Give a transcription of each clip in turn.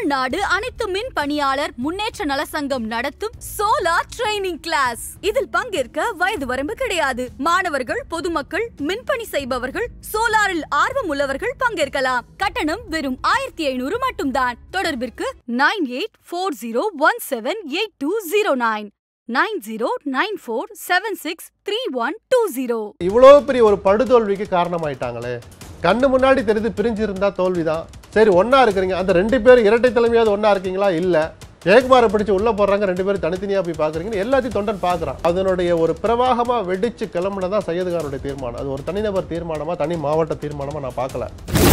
தமிழ்நாடு அனைத்து மின் பணியாளர் முன்னேற்ற நல சங்கம் நடத்தும் சோலார் ட்ரைனிங் கிளாஸ் இதில் பங்கேற்க வயது வரம்பு கிடையாது மாணவர்கள் பொதுமக்கள் மின்பணி செய்பவர்கள் சோலாரில் ஆர்வம் உள்ளவர்கள் பங்கேற்கலாம் கட்டணம் வெறும் ஆயிரத்தி ஐநூறு மட்டும்தான் தொடர்பிற்கு nine eight four zero one seven eight two zero nine nine zero nine four seven six three one two zero இவ்வளோ பெரிய ஒரு படுதோல்விக்கு காரணமாயிட்டாங்களே கண்ணு முன்னாடி தெரிஞ்சு பிரிஞ்சிருந்தா தோல்விதான் சரி ஒண்ணா இருக்கிறீங்க அந்த ரெண்டு பேரும் இரட்டை தலைமையாவது ஒண்ணா இருக்கீங்களா இல்ல ஜெயக்குமாரை பிடிச்சு உள்ள போடுறாங்க ரெண்டு பேரும் தனித்தனியா போய் பாக்குறீங்கன்னு எல்லாத்தையும் தொண்டன் பார்க்கறான் அதனுடைய ஒரு பிரவாகமா வெடிச்சு கிளம்புனதா சையதுகானுடைய தீர்மானம் அது ஒரு தனிநபர் தீர்மானமா தனி மாவட்ட தீர்மானமா நான் பார்க்கல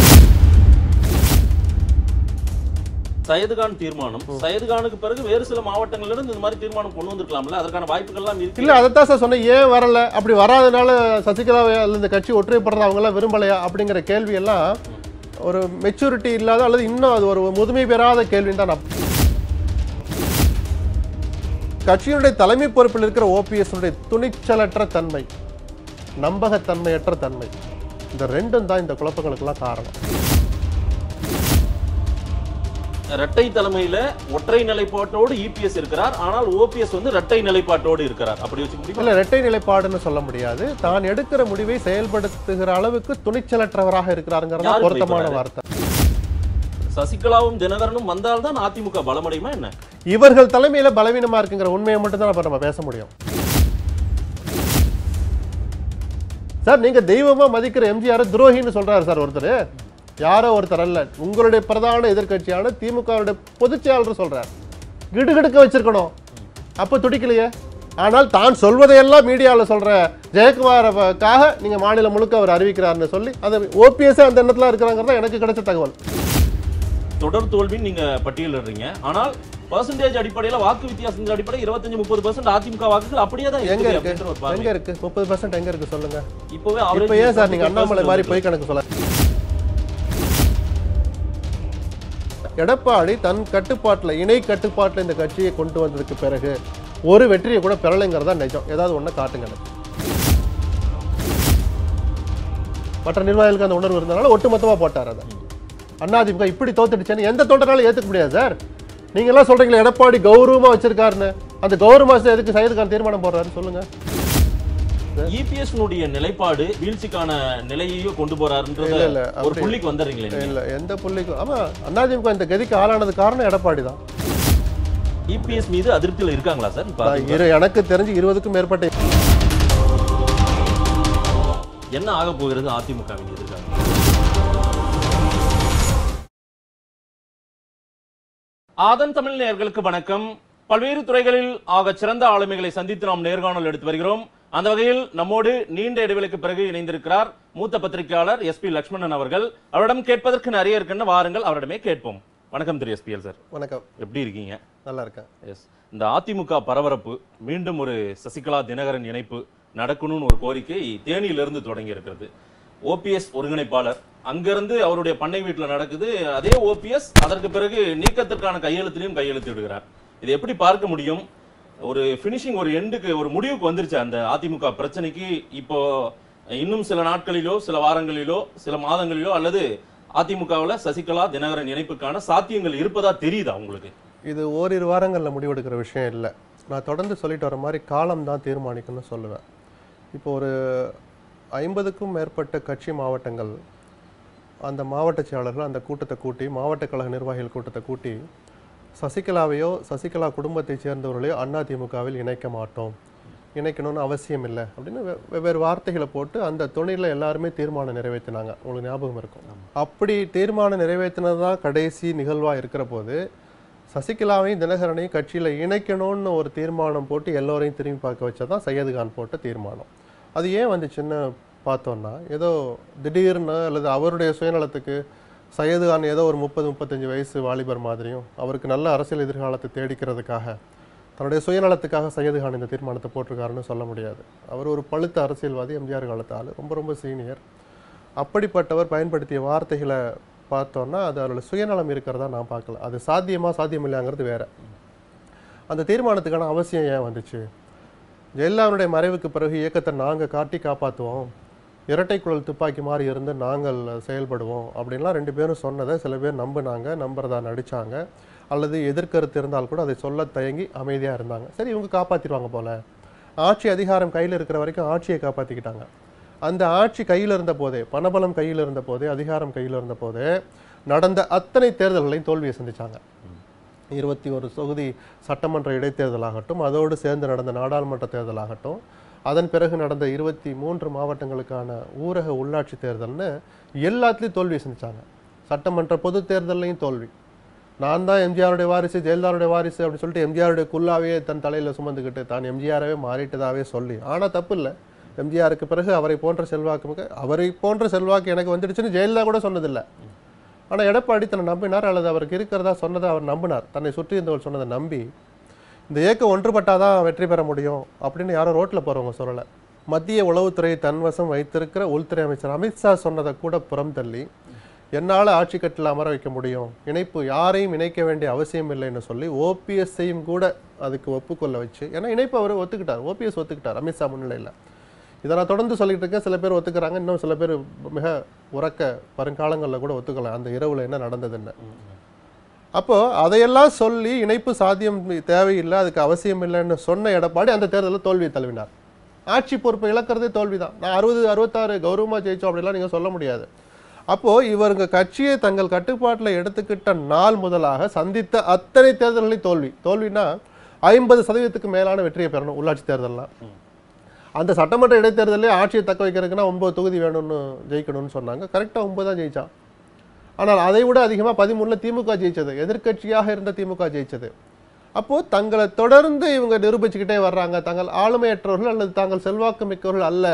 சையதுகான் தீர்மானம் சையதுகானுக்கு பிறகு வேறு சில மாவட்டங்கள்ல இருந்து இந்த மாதிரி தீர்மானம் கொண்டு வந்திருக்கலாம்ல அதற்கான வாய்ப்புகள் எல்லாம் இருக்கு இல்ல அதைத்தான் சார் சொன்னேன் ஏன் வரல அப்படி வராதனால சசிகலாவை அல்லது இந்த கட்சி ஒற்றுமைப்படுறத அவங்க எல்லாம் விரும்பலையா அப்படிங்கிற கேள்வி எல்லாம் ஒரு மெச்சூரிட்டி இல்லாத அல்லது இன்னும் அது ஒரு முதுமை பெறாத கேள்வின்னு தான் நான் கட்சியினுடைய தலைமை பொறுப்பில் இருக்கிற ஓபிஎஸ் உடைய துணிச்சலற்ற தன்மை நம்பகத்தன்மையற்ற தன்மை இந்த ரெண்டும் தான் இந்த குழப்பங்களுக்கெல்லாம் காரணம் இரட்டை தலைமையில ஒற்றை நிலைப்பாட்டோடு இபிஎஸ் இருக்கிறார் ஆனால் ஓபிஎஸ் வந்து இரட்டை நிலைப்பாட்டோடு இருக்கிறார் அப்படி வச்சுக்க முடியுமா இல்ல இரட்டை நிலைப்பாடுன்னு சொல்ல முடியாது தான் எடுக்கிற முடிவை செயல்படுத்துகிற அளவுக்கு துணிச்சலற்றவராக இருக்கிறாருங்கிறதா யார் பொருத்தமான துணிச்சலர்? வார்த்தை சசிகலாவும் தினகரனும் வந்தால்தான் அதிமுக பலமடையுமா என்ன இவர்கள் தலைமையில பலவீனமா இருக்குங்கிற உண்மையை மட்டும் தான் நம்ம பேச முடியும் சார் நீங்க தெய்வமா மதிக்கிற எம்ஜிஆர் துரோகின்னு சொல்றாரு சார் ஒருத்தர் யாரோ ஒருத்தர் அல்ல உங்களுடைய பிரதான எதிர்க்கட்சியான திமுகவுடைய பொதுச் செயலாளர் சொல்றார் கிடுகிடுக்க வச்சிருக்கணும் அப்ப துடிக்கலையே ஆனால் தான் சொல்வதையெல்லாம் மீடியாவில் சொல்ற ஜெயக்குமாரக்காக நீங்க மாநிலம் முழுக்க அவர் அறிவிக்கிறார்னு சொல்லி அது ஓபிஎஸ் அந்த எண்ணத்துல இருக்கிறாங்கிறதா எனக்கு கிடைச்ச தகவல் தொடர் தோல்வின்னு நீங்க பட்டியலிடுறீங்க ஆனால் பர்சன்டேஜ் அடிப்படையில வாக்கு வித்தியாசத்தின் அடிப்படை இருபத்தஞ்சு முப்பது பர்சன்ட் அதிமுக வாக்குகள் அப்படியே தான் எங்க இருக்குது இருக்கு அப்படின்ற ஒரு பார்வை. எங்க இருக்கு முப்பது பர்சன்ட் எங்க இருக்கு சொல்லுங்க இப்பவே இப்ப average ஏன் சார் நீங்க 25% அண்ணாமலை மாதிரி பொய் கணக்கு சொல்ல எடப்பாடி தன் கட்டுப்பாட்டுல இணை கட்டுப்பாட்டுல இந்த கட்சியை கொண்டு வந்ததுக்கு பிறகு ஒரு வெற்றியை கூட பெறலைங்கிறதா நிஜம் ஏதாவது ஒண்ணு காட்டுங்க எனக்கு. மற்ற நிர்வாகிகளுக்கு அந்த உணர்வு இருந்தனால ஒட்டுமொத்தமா போட்டார் அதை அதிமுக இப்படி தோத்துடுச்சேன்னு எந்த தொண்டனாலும் ஏத்துக்க முடியாது சார் நீங்க எல்லாம் சொல்றீங்களே எடப்பாடி கௌரவமா வச்சிருக்காருன்னு அந்த கௌரவமா வச்சு எதுக்கு சையதுக்கான தீர்மானம் போடுறாரு சொல்லுங்க இபிஎஸ் னுடைய நிலைப்பாடு வீழ்ச்சிக்கான நிலையையும் கொண்டு போறாருன்றத இல்ல, இல்ல, ஒரு அப்படி- புள்ளிக்கு வந்துடுறீங்களே நீங்க. இல்ல எந்த புள்ளிக்கும் ஆமா அதிமுக இந்த கதிக்கு ஆளானது காரணம் எடப்பாடி தான் இபிஎஸ் மீது அதிருப்தியில் இருக்காங்களா சார் இப்ப நான் அதிமுக? இரு எனக்கு தெரிஞ்சு இருபதுக்கும் மேற்பட்ட என்ன ஆக போகிறது அதிமுகவின் எதிர்காலம் ஆதன் தமிழ் நேயர்களுக்கு வணக்கம் பல்வேறு துறைகளில் ஆக சிறந்த ஆளுமைகளை சந்தித்து நாம் நேர்காணல் எடுத்து வருகிறோம் அந்த வகையில் நம்மோடு நீண்ட இடைவெளிக்கு பிறகு இணைந்திருக்கிறார் மூத்த பத்திரிகையாளர் எஸ்பி லட்சுமணன் அவர்கள் அவரிடம் கேட்பதற்கு நிறைய இருக்குன்னு வாருங்கள் அவரிடமே கேட்போம் வணக்கம் திரு எஸ்பிஎல் சார் வணக்கம் எப்படி இருக்கீங்க நல்லா இருக்கேன் எஸ் இந்த அதிமுக பரபரப்பு மீண்டும் ஒரு சசிகலா தினகரன் இணைப்பு நடக்கணும்னு ஒரு கோரிக்கை தேனியிலிருந்து தொடங்கி இருக்கிறது ஓபிஎஸ் ஒருங்கிணைப்பாளர் அங்கிருந்து அவருடைய பண்ணை வீட்டுல நடக்குது அதே ஓபிஎஸ் அதற்கு பிறகு நீக்கத்திற்கான கையெழுத்திலையும் கையெழுத்து விடுகிறார் இது எப்படி பார்க்க முடியும் ஒரு ஃபினிஷிங் ஒரு எண்டுக்கு ஒரு முடிவுக்கு வந்துருச்சு அந்த அதிமுக பிரச்சனைக்கு இப்போ இன்னும் சில நாட்களிலோ சில வாரங்களிலோ சில மாதங்களிலோ அல்லது அதிமுகவுல சசிகலா தினகரன் இணைப்புக்கான சாத்தியங்கள் இருப்பதா தெரியுதா உங்களுக்கு இது ஓரிரு வாரங்கள்ல முடிவெடுக்கிற விஷயம் இல்லை நான் தொடர்ந்து சொல்லிட்டு வர மாதிரி காலம் தான் தீர்மானிக்கும்னு சொல்லுவேன் இப்போ ஒரு ஐம்பதுக்கும் மேற்பட்ட கட்சி மாவட்டங்கள் அந்த மாவட்ட செயலாளர்கள் அந்த கூட்டத்தை கூட்டி மாவட்ட கழக நிர்வாகிகள் கூட்டத்தை கூட்டி சசிகலாவையோ சசிகலா குடும்பத்தைச் சேர்ந்தவர்களையோ அதிமுகவில் இணைக்க மாட்டோம் இணைக்கணும்னு அவசியம் இல்லை அப்படின்னு வெ- வெவ்வேறு வார்த்தைகளை போட்டு அந்த துணையில் எல்லாருமே தீர்மானம் நிறைவேற்றினாங்க உங்களுக்கு ஞாபகம் இருக்கும் அப்படி தீர்மானம் நிறைவேற்றினது தான் கடைசி நிகழ்வாக இருக்கிற போது சசிகலாவையும் தினகரனையும் கட்சியில் இணைக்கணும்னு ஒரு தீர்மானம் போட்டு எல்லோரையும் திரும்பி பார்க்க வச்சதான் சையதுகான் போட்ட தீர்மானம் அது ஏன் வந்துச்சுன்னு பார்த்தோம்னா ஏதோ திடீர்னு அல்லது அவருடைய சுயநலத்துக்கு சையதுகான் ஏதோ ஒரு முப்பது முப்பத்தஞ்சு வயசு வாலிபர் மாதிரியும் அவருக்கு நல்ல அரசியல் எதிர்காலத்தை தேடிக்கிறதுக்காக தன்னுடைய சுயநலத்துக்காக சையதுகான் இந்த தீர்மானத்தை போட்டிருக்காருன்னு சொல்ல முடியாது அவர் ஒரு பழுத்த அரசியல்வாதி எம்ஜிஆர் காலத்து ஆளு ரொம்ப ரொம்ப சீனியர் அப்படிப்பட்டவர் பயன்படுத்திய வார்த்தைகளை பார்த்தோன்னா அது அவரோட சுயநலம் இருக்கிறதா நான் பார்க்கல அது சாத்தியமா சாத்தியமில்லைங்கிறது வேற அந்த தீர்மானத்துக்கான அவசியம் ஏன் வந்துச்சு ஜெயலலிதாவுடைய மறைவுக்கு பிறகு இயக்கத்தை நாங்கள் காட்டி காப்பாற்றுவோம் இரட்டை குழல் துப்பாக்கி மாதிரி இருந்து நாங்கள் செயல்படுவோம் அப்படின்லாம் ரெண்டு பேரும் சொன்னதை சில பேர் நம்பினாங்க நம்புறதா நடிச்சாங்க அல்லது எதிர்கருத்து இருந்தால் கூட அதை சொல்ல தயங்கி அமைதியாக இருந்தாங்க சரி இவங்க காப்பாற்றிடுவாங்க போல ஆட்சி அதிகாரம் கையில் இருக்கிற வரைக்கும் ஆட்சியை காப்பாற்றிக்கிட்டாங்க அந்த ஆட்சி கையில் இருந்த போதே பணபலம் கையில் இருந்த போதே அதிகாரம் கையில் இருந்த போதே நடந்த அத்தனை தேர்தல்களையும் தோல்வியை சந்திச்சாங்க இருபத்தி ஒரு தொகுதி சட்டமன்ற இடைத்தேர்தலாகட்டும் அதோடு சேர்ந்து நடந்த நாடாளுமன்ற தேர்தலாகட்டும் அதன் பிறகு நடந்த இருபத்தி மூன்று மாவட்டங்களுக்கான ஊரக உள்ளாட்சி தேர்தல்னு எல்லாத்துலேயும் தோல்வியை சந்திச்சாங்க சட்டமன்ற பொது தேர்தல்லையும் தோல்வி நான் தான் எம்ஜிஆருடைய வாரிசு ஜெயலலிதாவுடைய வாரிசு அப்படின்னு சொல்லிட்டு எம்ஜிஆருடைய குல்லாவே தன் தலையில் சுமந்துக்கிட்டு தான் எம்ஜிஆரவே மாறிட்டதாவே சொல்லி ஆனால் தப்பு இல்லை எம்ஜிஆருக்கு பிறகு அவரை போன்ற செல்வாக்கு மிக்க அவரை போன்ற செல்வாக்கு எனக்கு வந்துடுச்சுன்னு ஜெயலலிதா கூட சொன்னதில்லை ஆனால் எடப்பாடி தன்னை நம்பினார் அல்லது அவருக்கு இருக்கிறதா சொன்னதை அவர் நம்பினார் தன்னை சுற்றி இருந்தவர் சொன்னதை நம்பி இந்த இயக்கம் ஒன்றுபட்டாதான் வெற்றி பெற முடியும் அப்படின்னு யாரும் ரோட்டில் போகிறவங்க சொல்லலை மத்திய உளவுத்துறை தன்வசம் வைத்திருக்கிற உள்துறை அமைச்சர் அமித்ஷா சொன்னதை கூட புறம் தள்ளி என்னால் ஆட்சி கட்டில் அமர வைக்க முடியும் இணைப்பு யாரையும் இணைக்க வேண்டிய அவசியம் இல்லைன்னு சொல்லி ஓபிஎஸ்ஸையும் கூட அதுக்கு ஒப்புக்கொள்ள வச்சு ஏன்னா இணைப்பு அவர் ஒத்துக்கிட்டார் ஓபிஎஸ் ஒத்துக்கிட்டார் அமித்ஷா முன்னிலையில் இதை நான் தொடர்ந்து சொல்லிட்டு இருக்கேன் சில பேர் ஒத்துக்கிறாங்க இன்னும் சில பேர் மிக உறக்க வருங்காலங்களில் கூட ஒத்துக்கலாம் அந்த இரவுல என்ன நடந்ததுன்னு அப்போ அதையெல்லாம் சொல்லி இணைப்பு சாத்தியம் தேவையில்லை அதுக்கு அவசியம் இல்லைன்னு சொன்ன எடப்பாடி அந்த தேர்தலில் தோல்வியை தழுவினார் ஆட்சி பொறுப்பை இழக்கிறதே தோல்விதான் நான் அறுபது அறுபத்தாறு கௌரவமா ஜெயிச்சோம் அப்படிலாம் நீங்க சொல்ல முடியாது அப்போ இவருங்க கட்சியை தங்கள் கட்டுப்பாட்டில் எடுத்துக்கிட்ட நாள் முதலாக சந்தித்த அத்தனை தேர்தல்களையும் தோல்வி தோல்வினா ஐம்பது சதவீதத்துக்கு மேலான வெற்றியை பெறணும் உள்ளாட்சி தேர்தல்லாம் அந்த சட்டமன்ற இடைத்தேர்தலே ஆட்சியை தக்க வைக்கிறதுக்குன்னா ஒன்பது தொகுதி வேணும்னு ஜெயிக்கணும்னு சொன்னாங்க கரெக்டாக ஒன்பது தான் ஜெயிச்சான் ஆனால் அதை விட அதிகமாக பதிமூணுல திமுக ஜெயிச்சது எதிர்க்கட்சியாக இருந்த திமுக ஜெயிச்சது அப்போ தங்களை தொடர்ந்து இவங்க நிரூபிச்சுக்கிட்டே வர்றாங்க தங்கள் ஆளுமையற்றவர்கள் அல்லது தாங்கள் செல்வாக்கு மிக்கவர்கள் அல்ல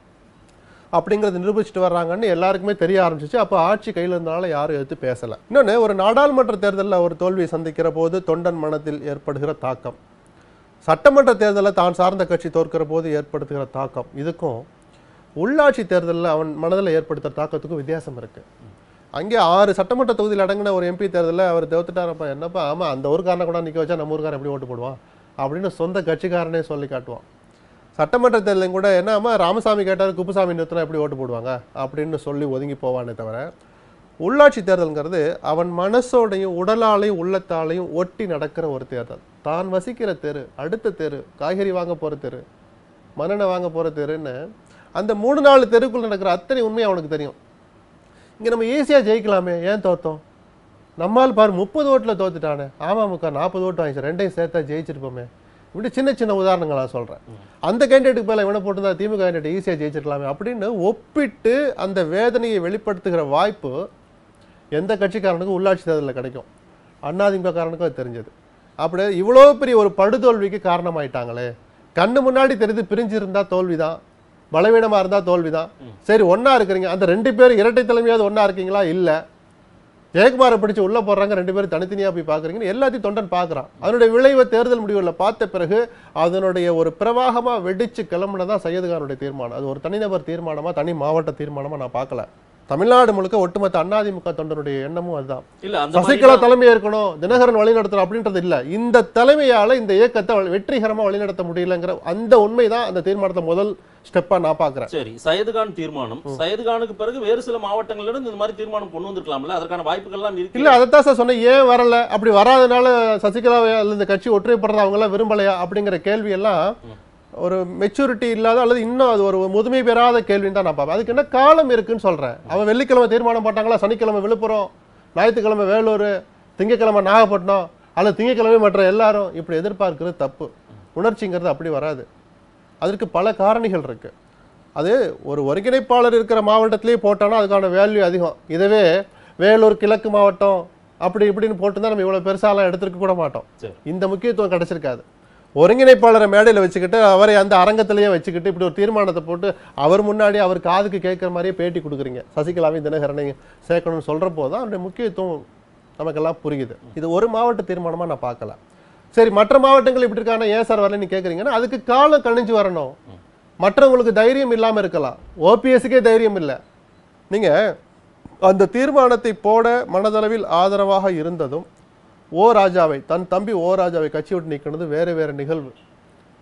அப்படிங்கறத நிரூபிச்சுட்டு வர்றாங்கன்னு எல்லாருக்குமே தெரிய ஆரம்பிச்சிச்சு அப்போ ஆட்சி கையில் இருந்தனால யாரும் எடுத்து பேசல இன்னொன்று ஒரு நாடாளுமன்ற தேர்தலில் ஒரு தோல்வியை சந்திக்கிற போது தொண்டன் மனத்தில் ஏற்படுகிற தாக்கம் சட்டமன்ற தேர்தலில் தான் சார்ந்த கட்சி தோற்கிற போது ஏற்படுத்துகிற தாக்கம் இதுக்கும் உள்ளாட்சி தேர்தலில் அவன் மனதில் ஏற்படுத்துகிற தாக்கத்துக்கும் வித்தியாசம் இருக்கு அங்கே ஆறு சட்டமன்ற தொகுதியில் அடங்கின ஒரு எம்பி தேர்தலில் அவர் தோத்துட்டாரப்பா என்னப்பா ஆமாம் அந்த ஊருக்காரனை கூட நிற்க வச்சா நம்ம ஊருக்காரன் எப்படி ஓட்டு போடுவான் அப்படின்னு சொந்த கட்சிக்காரனே சொல்லி காட்டுவான் சட்டமன்ற தேர்தலையும் கூட என்ன ஆமா ராமசாமி கேட்டார் குப்புசாமி நிறுத்தினா எப்படி ஓட்டு போடுவாங்க அப்படின்னு சொல்லி ஒதுங்கி போவானே தவிர உள்ளாட்சி தேர்தல்ங்கிறது அவன் மனசோடையும் உடலாலையும் உள்ளத்தாலையும் ஒட்டி நடக்கிற ஒரு தேர்தல் தான் வசிக்கிற தெரு அடுத்த தெரு காய்கறி வாங்க போற தெரு மண்ணெண்ணெய் வாங்க போற தெருன்னு அந்த மூணு நாலு தெருக்குள்ள நடக்கிற அத்தனை உண்மை அவனுக்கு தெரியும் இங்க நம்ம ஈஸியா ஜெயிக்கலாமே ஏன் தோத்தோம் நம்மால் பாரு முப்பது ஓட்டில் தோத்துட்டானே அமமுக நாற்பது ஓட்டு வாங்கிச்சு ரெண்டையும் சேர்த்தா ஜெயிச்சிருப்போமே இப்படி சின்ன சின்ன உதாரணங்கள் நான் சொல்றேன் அந்த கேண்டிடேட்டுக்கு மேல இவனை போட்டிருந்தா திமுக கேண்டிடேட் ஈஸியாக ஜெயிச்சிருக்கலாமே அப்படின்னு ஒப்பிட்டு அந்த வேதனையை வெளிப்படுத்துகிற வாய்ப்பு எந்த கட்சிக்காரனுக்கும் உள்ளாட்சி தேர்தலில் கிடைக்கும் அண்ணாதிமுக காரனுக்கும் அது தெரிஞ்சது அப்படியே இவ்வளோ பெரிய ஒரு படுதோல்விக்கு காரணமாயிட்டாங்களே கண்ணு முன்னாடி தெரிந்து பிரிஞ்சிருந்தா தோல்விதான் பலவீனமா இருந்தா தோல்விதான் சரி ஒண்ணா இருக்கிறீங்க அந்த ரெண்டு பேரும் இரட்டை தலைமையாவது ஒண்ணா இருக்கீங்களா இல்ல ஜெயக்குமாரை பிடிச்சு உள்ள போடுறாங்க ரெண்டு பேரும் தனித்தனியா போய் பாக்குறீங்கன்னு எல்லாத்தையும் தொண்டன் பார்க்கறான் அதனுடைய விளைவை தேர்தல் முடிவுல பார்த்த பிறகு அதனுடைய ஒரு பிரவாகமா வெடிச்சு கிளம்புனதான் சையதுகானுடைய தீர்மானம் அது ஒரு தனிநபர் தீர்மானமா தனி மாவட்ட தீர்மானமா நான் பார்க்கல தமிழ்நாடு முழுக்க ஒட்டுமொத்த அதிமுக தொண்டனுடைய எண்ணமும் அதுதான் இல்ல அந்த சசிகலா மாதிரி தலைமையா இருக்கணும் தினகரன் வழி நடத்தணும் அப்படின்றது இல்ல இந்த தலைமையால இந்த இயக்கத்தை வ- வெற்றிகரமா வழிநடத்த முடியலங்கிற அந்த உண்மைதான் அந்த தீர்மானத்தை முதல் ஸ்டெப்பா நான் பாக்குறேன் சரி சையதுகான் தீர்மானம் சையதுகானுக்கு பிறகு வேறு சில மாவட்டங்கள்ல இருந்து இந்த மாதிரி தீர்மானம் கொண்டு வந்திருக்கலாம்ல அதற்கான வாய்ப்புகள் எல்லாம் இருக்கு இல்ல அதைத்தான் சார் சொன்னேன் ஏன் வரல அப்படி வராதனால சசிகலா அல்லது இந்த கட்சி ஒற்றைப்படுறத அவங்க எல்லாம் விரும்பலையா அப்படிங்கிற கேள்வி எல்லாம் ஒரு மெச்சூரிட்டி இல்லாத அல்லது இன்னும் அது ஒரு முதுமை பெறாத கேள்வின்னு தான் நான் பார்ப்பேன் அதுக்கு என்ன காலம் இருக்குன்னு சொல்றேன் அவன் வெள்ளிக்கிழமை தீர்மானம் போட்டாங்களா சனிக்கிழமை விழுப்புரம் ஞாயிற்றுக்கிழமை வேலூர் திங்கக்கிழமை நாகப்பட்டினம் அல்லது திங்கக்கிழமை மற்ற எல்லாரும் இப்படி எதிர்பார்க்கிறது தப்பு உணர்ச்சிங்கிறது அப்படி வராது அதற்கு பல காரணிகள் இருக்கு அது ஒரு ஒருங்கிணைப்பாளர் இருக்கிற மாவட்டத்திலேயே போட்டோன்னா அதுக்கான வேல்யூ அதிகம் இதுவே வேலூர் கிழக்கு மாவட்டம் அப்படி இப்படின்னு போட்டுருந்தா நம்ம இவ்வளவு பெருசாலாம் எடுத்திருக்க கூட மாட்டோம் சரி. இந்த முக்கியத்துவம் கிடைச்சிருக்காது ஒருங்கிணைப்பாளரை மேடையில் வச்சுக்கிட்டு அவரை அந்த அரங்கத்திலேயே வச்சுக்கிட்டு இப்படி ஒரு தீர்மானத்தை போட்டு அவர் முன்னாடி அவர் காதுக்கு கேட்குற மாதிரியே பேட்டி கொடுக்குறீங்க சசிகலாவையும் தினகரனையும் சேர்க்கணும்னு சொல்கிற போது தான் அவருடைய முக்கியத்துவம் நமக்கெல்லாம் புரியுது இது ஒரு மாவட்ட தீர்மானமாக நான் பார்க்கல சரி மற்ற மாவட்டங்கள் இப்படி இருக்கான ஏன் சார் வரலன்னு கேட்குறீங்கன்னா அதுக்கு காலம் கணிஞ்சு வரணும் மற்றவங்களுக்கு தைரியம் இல்லாமல் இருக்கலாம் ஓபிஎஸ்க்கே தைரியம் இல்லை நீங்கள் அந்த தீர்மானத்தை போட மனதளவில் ஆதரவாக இருந்ததும் ஓ ராஜாவை தன் தம்பி ஓ ராஜாவை கட்சி விட்டு நீக்கினது வேறு வேறு நிகழ்வு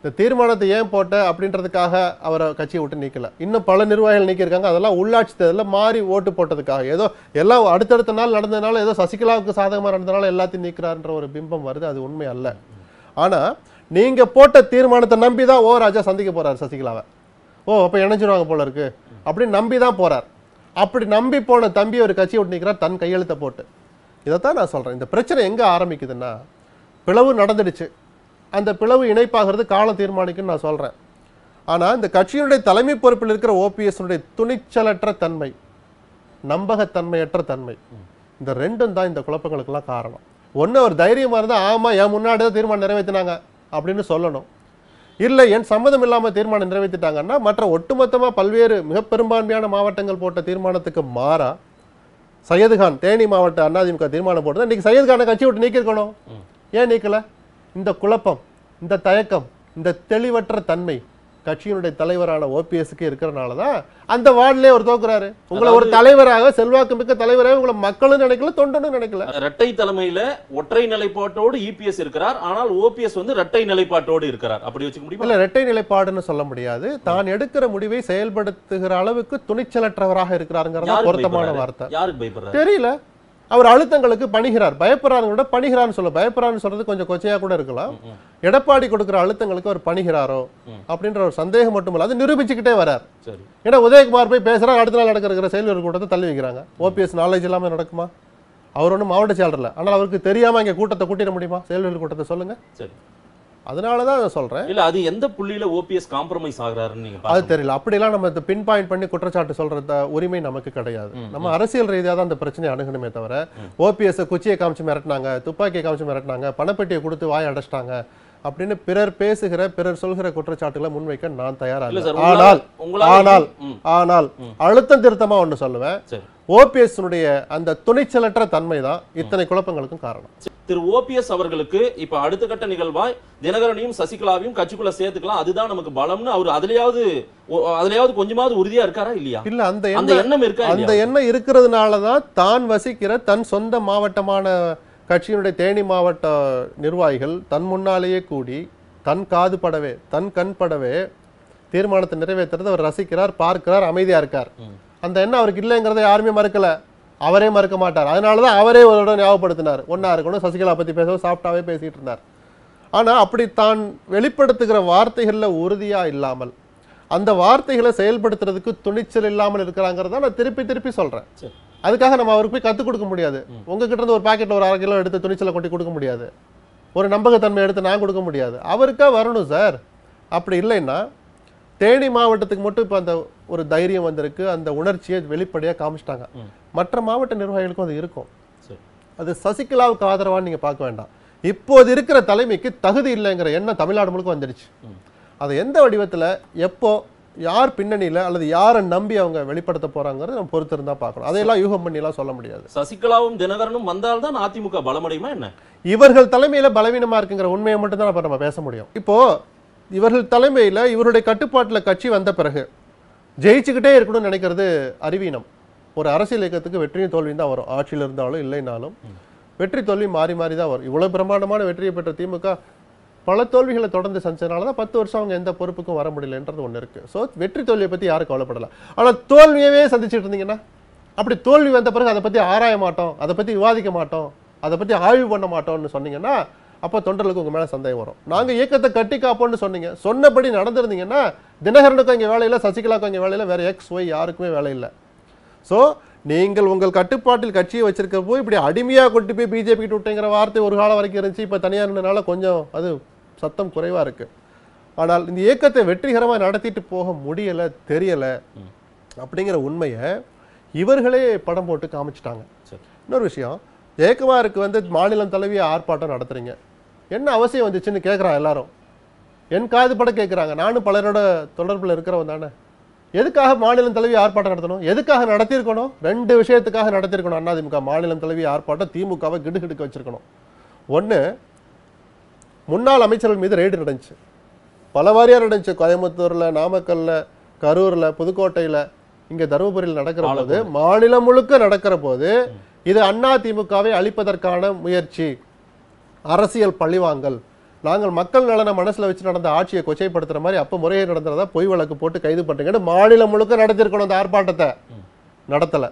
இந்த தீர்மானத்தை ஏன் போட்ட அப்படின்றதுக்காக அவரை கட்சியை விட்டு நீக்கல இன்னும் பல நிர்வாகிகள் நீக்கியிருக்காங்க அதெல்லாம் உள்ளாட்சி தேர்தலில் மாறி ஓட்டு போட்டதுக்காக ஏதோ எல்லாம் அடுத்தடுத்த நாள் நடந்ததுனால ஏதோ சசிகலாவுக்கு சாதகமாக நடந்ததுனால எல்லாத்தையும் நீக்கிறாருன்ற ஒரு பிம்பம் வருது அது உண்மை அல்ல ஆனா நீங்க போட்ட தீர்மானத்தை நம்பி தான் ஓ ராஜா சந்திக்க போறாரு சசிகலாவை ஓ அப்ப இணைஞ்சிருவாங்க போல இருக்கு அப்படின்னு நம்பி தான் போறார் அப்படி நம்பி போன தம்பி ஒரு கட்சியை விட்டு நிற்கிறார் தன் கையெழுத்தை போட்டு இதைத்தான் நான் சொல்றேன் இந்த பிரச்சனை எங்க ஆரம்பிக்குதுன்னா பிளவு நடந்துடுச்சு அந்த பிளவு இணைப்பாகிறது காலம் தீர்மானிக்குன்னு நான் சொல்றேன் ஆனா இந்த கட்சியினுடைய தலைமை பொறுப்பில் இருக்கிற ஓபிஎஸ் துணிச்சலற்ற தன்மை நம்பகத்தன்மையற்ற தன்மை இந்த ரெண்டும் தான் இந்த குழப்பங்களுக்கெல்லாம் காரணம் ஒண்ணு அவர் தைரியமா இருந்தா ஆமா என் முன்னாடி தான் தீர்மானம் நிறைவேற்றினாங்க அப்படின்னு சொல்லணும் இல்லை என் சம்மதம் இல்லாம தீர்மானம் நிறைவேற்றிட்டாங்கன்னா மற்ற ஒட்டுமொத்தமா பல்வேறு மிக பெரும்பான்மையான மாவட்டங்கள் போட்ட தீர்மானத்துக்கு மாறா சையதுகான் தேனி மாவட்ட அதிமுக தீர்மானம் போட்டது இன்னைக்கு சையதுகானை கட்சி விட்டு நீக்கிருக்கணும் ஏன் நீக்கல இந்த குழப்பம் இந்த தயக்கம் இந்த தெளிவற்ற தன்மை கட்சியினுடைய தலைவரான ஓபிஎஸ்க்கு இருக்கிறனால தான் அந்த வார்டிலே அவர் தோக்குறாரு உங்களை ஒரு தலைவராக செல்வாக்கு மிக்க தலைவராக உங்களை மக்களும் நினைக்கல தொண்டனும் நினைக்கல இரட்டை தலைமையில ஒற்றை நிலைப்பாட்டோடு இபிஎஸ் இருக்கிறார் ஆனால் ஓபிஎஸ் வந்து இரட்டை நிலைப்பாட்டோடு இருக்கிறார் அப்படி வச்சுக்க முடியுமா இல்ல இரட்டை நிலைப்பாடுன்னு சொல்ல முடியாது தான் எடுக்கிற முடிவை செயல்படுத்துகிற அளவுக்கு துணிச்சலற்றவராக இருக்கிறாருங்கிறதா யாருக்கு பொருத்தமான பயப்படுறாரு? வார்த்தை யாருக்கு பயப்படுறாரு தெரியல அவர் அழுத்தங்களுக்கு பணிகிறார் பயப்படுறாரு விட பணிகிறான்னு சொல்ல பயப்படுறான்னு சொல்றது கொஞ்சம் கொச்சையா கூட இருக்கலாம் ம். எடப்பாடி கொடுக்கிற அழுத்தங்களுக்கு அவர் பணிகிறாரோ ம். அப்படின்ற ஒரு சந்தேகம் மட்டும் இல்ல அது நிரூபிச்சுக்கிட்டே வரார் சரி ஏன்னா உதயகுமார் போய் பேசுறாரு அடுத்த நாள் நடக்கிற செயல்வர் கூட்டத்தை தள்ளி வைக்கிறாங்க ஓபிஎஸ் நாலேஜ் இல்லாம நடக்குமா அவர் ஒன்றும் மாவட்ட செயலர் இல்ல ஆனால் அவருக்கு தெரியாம இங்க கூட்டத்தை கூட்டிட முடியுமா செயல்வர் கூட்டத்தை சொல்லுங்க சரி அதனால தான் நான் சொல்றேன் இல்ல அது எந்த புள்ளியில ஓபிஎஸ் காம்ப்ரமைஸ் ஆகுறாருன்னு நீங்க அது பாருங்க தெரியல அப்படிலாம் நம்ம பின் பாயிண்ட் பண்ணி குற்றச்சாட்டு சொல்ற த- உரிமை நமக்கு கிடையாது நம்ம அரசியல் ரீதியா தான் அந்த பிரச்சனையை அணுகணுமே தவிர ஓபிஎஸ் குச்சியை காமிச்சு மிரட்டினாங்க துப்பாக்கியை காமிச்சு மிரட்டினாங்க பணப்பெட்டியை கொடுத்து வாய் அடைச்சிட்டாங்க அப்படின்னு பிறர் பேசுகிற பிறர் சொல்கிற குற்றச்சாட்டுகளை முன்வைக்க நான் தயாரா இல்ல இல்லை சார் ஆனால் உங்களால ஆனால் ம், ஆனால் அழுத்தம் திருத்தமா ஒண்ணு சொல்லுவேன் சரி ஓபிஎஸ் அந்த துணிச்சலற்ற தன்மை தான் இத்தனை குழப்பங்களுக்கும் காரணம் திரு ஓபிஎஸ் அவர்களுக்கு இப்ப அடுத்த கட்ட நிகழ்வாய் தினகரனையும் சசிகலாவையும் கட்சிக்குள்ள சேர்த்துக்கலாம் அதுதான் நமக்கு பலம்னு அவர் அதுலயாவது ஒ- அதுலயாவது கொஞ்சமாவது உறுதியா இருக்காரா இல்லையா இல்ல அந்த அந்த எண்ணம் எண்ணம் இருக்கா அந்த இல்லையா எண்ணம் இருக்கிறதுனால தான் தான் வசிக்கிற தன் சொந்த மாவட்டமான கட்சியினுடைய தேனி மாவட்ட நிர்வாகிகள் தன் முன்னாலேயே கூடி தன் காது படவே தன் கண் படவே தீர்மானத்தை நிறைவேற்றுறது அவர் ரசிக்கிறார் பார்க்கிறார் அமைதியா இருக்கார் ம். அந்த எண்ணம் அவருக்கு இல்லைங்கிறத யாருமே மறுக்கல அவரே மறுக்க மாட்டார் அதனால தான் அவரே ஒரு இடம் ஞாபகப்படுத்தினார் ஒன்னா இருக்கணும் சசிகலா பத்தி பேசவும் சாஃப்டாவே பேசிட்டு இருந்தார் ஆனா அப்படி தான் வெளிப்படுத்துகிற வார்த்தைகள்ல உறுதியா இல்லாமல் அந்த வார்த்தைகளை செயல்படுத்துறதுக்கு துணிச்சல் இல்லாமல் இருக்கிறாங்கிறத நான் திருப்பி திருப்பி சொல்றேன் சரி. அதுக்காக நம்ம அவருக்கு போய் கத்துக் கொடுக்க முடியாது உங்ககிட்ட இருந்து ஒரு பாக்கெட்ல ஒரு அரை கிலோ எடுத்து துணிச்சலை கொட்டி கொடுக்க முடியாது ஒரு நம்பகத்தன்மை எடுத்து நான் கொடுக்க முடியாது அவருக்கா வரணும் சார் அப்படி இல்லைன்னா தேனி மாவட்டத்துக்கு மட்டும் இப்போ அந்த ஒரு தைரியம் வந்திருக்கு அந்த உணர்ச்சியை வெளிப்படையாக காமிச்சிட்டாங்க ம். மற்ற மாவட்ட நிர்வாகிகளுக்கும் அது இருக்கும் சரி அது சசிகலாவுக்கு ஆதரவான்னு நீங்க பார்க்க வேண்டாம் இப்போது இருக்கிற தலைமைக்கு தகுதி இல்லைங்கிற எண்ணம் தமிழ்நாடு முழுக்க வந்துடுச்சு ம். அதை எந்த வடிவத்துல எப்போ யார் பின்னணியில அல்லது யாரை நம்பி அவங்க வெளிப்படுத்த போறாங்கிறத நம்ம பொறுத்திருந்தா பார்க்கணும் அதையெல்லாம் யூகம் பண்ணிலாம் சொல்ல முடியாது சசிகலாவும் தினகரனும் வந்தால்தான் அதிமுக பலமடையுமா என்ன இவர்கள் தலைமையில பலவீனமா இருக்குங்கிற உண்மையை மட்டும் தான் நம்ம பேச முடியும் இப்போ இவர்கள் தலைமையில இவருடைய கட்டுப்பாட்டுல கட்சி வந்த பிறகு ஜெயிச்சுக்கிட்டே இருக்கணும்னு நினைக்கிறது அறிவீனம் ஒரு அரசியல் இயக்கத்துக்கு வெற்றியும் தோல்வியும் தான் வரும் ஆட்சியில் இருந்தாலும் இல்லைனாலும் வெற்றி தோல்வி மாறி மாறி தான் வரும் இவ்வளவு பிரமாண்டமான வெற்றியை பெற்ற திமுக பல தோல்விகளை தொடர்ந்து சஞ்சனால தான் பத்து வருஷம் அவங்க எந்த பொறுப்புக்கும் வர முடியலன்றது ஒன்று இருக்கு ஸோ வெற்றி தோல்வியை பத்தி யாரும் கவலைப்படல ஆனா தோல்வியவே சந்திச்சிட்டு இருந்தீங்கன்னா அப்படி தோல்வி வந்த பிறகு அதை பத்தி ஆராய மாட்டோம் அதை பத்தி விவாதிக்க மாட்டோம் அதை பத்தி ஆய்வு பண்ண மாட்டோம்னு சொன்னீங்கன்னா அப்போ தொண்டர்களுக்கு உங்க மேல சந்தேகம் வரும் நாங்க இயக்கத்தை கட்டி காப்போம்னு சொன்னீங்க சொன்னபடி நடந்திருந்தீங்கன்னா தினகரனுக்கும் இங்க வேலை இல்லை சசிகலாவுக்கும் இங்க வேலை இல்லை வேற எக்ஸ் ஒய் யாருக்குமே வேலை இல்லை ஸோ நீங்கள் உங்கள் கட்டுப்பாட்டில் கட்சியை வச்சிருக்க போய் இப்படி அடிமையாக கொண்டு போய் பிஜேபி கிட்ட விட்டேங்கிற வார்த்தை ஒரு காலம் வரைக்கும் இருந்துச்சு இப்போ தனியார் இருந்தனால கொஞ்சம் அது சத்தம் குறைவா இருக்கு ஆனால் இந்த இயக்கத்தை வெற்றிகரமாக நடத்திட்டு போக முடியல தெரியல அப்படிங்கிற உண்மையை இவர்களே படம் போட்டு காமிச்சிட்டாங்க சரி இன்னொரு விஷயம் ஜெயக்குமாருக்கு வந்து மாநிலம் தழுவிய ஆர்ப்பாட்டம் நடத்துறீங்க என்ன அவசியம் வந்துச்சுன்னு கேட்குறான் எல்லாரும் என் காது பட கேட்குறாங்க நானும் பலரோட தொடர்பில் இருக்கிறவன் தானே எதுக்காக மாநிலம் தழுவிய ஆர்ப்பாட்டம் நடத்தணும் எதுக்காக நடத்தியிருக்கணும் ரெண்டு விஷயத்துக்காக நடத்தியிருக்கணும் அதிமுக மாநிலம் தழுவிய ஆர்ப்பாட்டம் திமுகவை கிடுகிடுக்க வச்சிருக்கணும் ஒன்று முன்னாள் அமைச்சர்கள் மீது ரெய்டு நடந்துச்சு பல வாரியாக நடந்துச்சு கோயம்புத்தூர்ல நாமக்கல்ல கரூர்ல புதுக்கோட்டையில இங்க தருமபுரியில் நடக்கிற போது மாநிலம் முழுக்க நடக்கிற போது இது அண்ணா திமுகவை அழிப்பதற்கான முயற்சி அரசியல் பழிவாங்கல் நாங்கள் மக்கள் நலனை மனசுல வச்சு நடந்த ஆட்சியை கொச்சைப்படுத்துற மாதிரி அப்ப முறையை நடந்ததா பொய் வழக்கு போட்டு கைது பண்றீங்கன்னு மாநிலம் முழுக்க நடத்திருக்கணும் அந்த ஆர்ப்பாட்டத்தை நடத்தல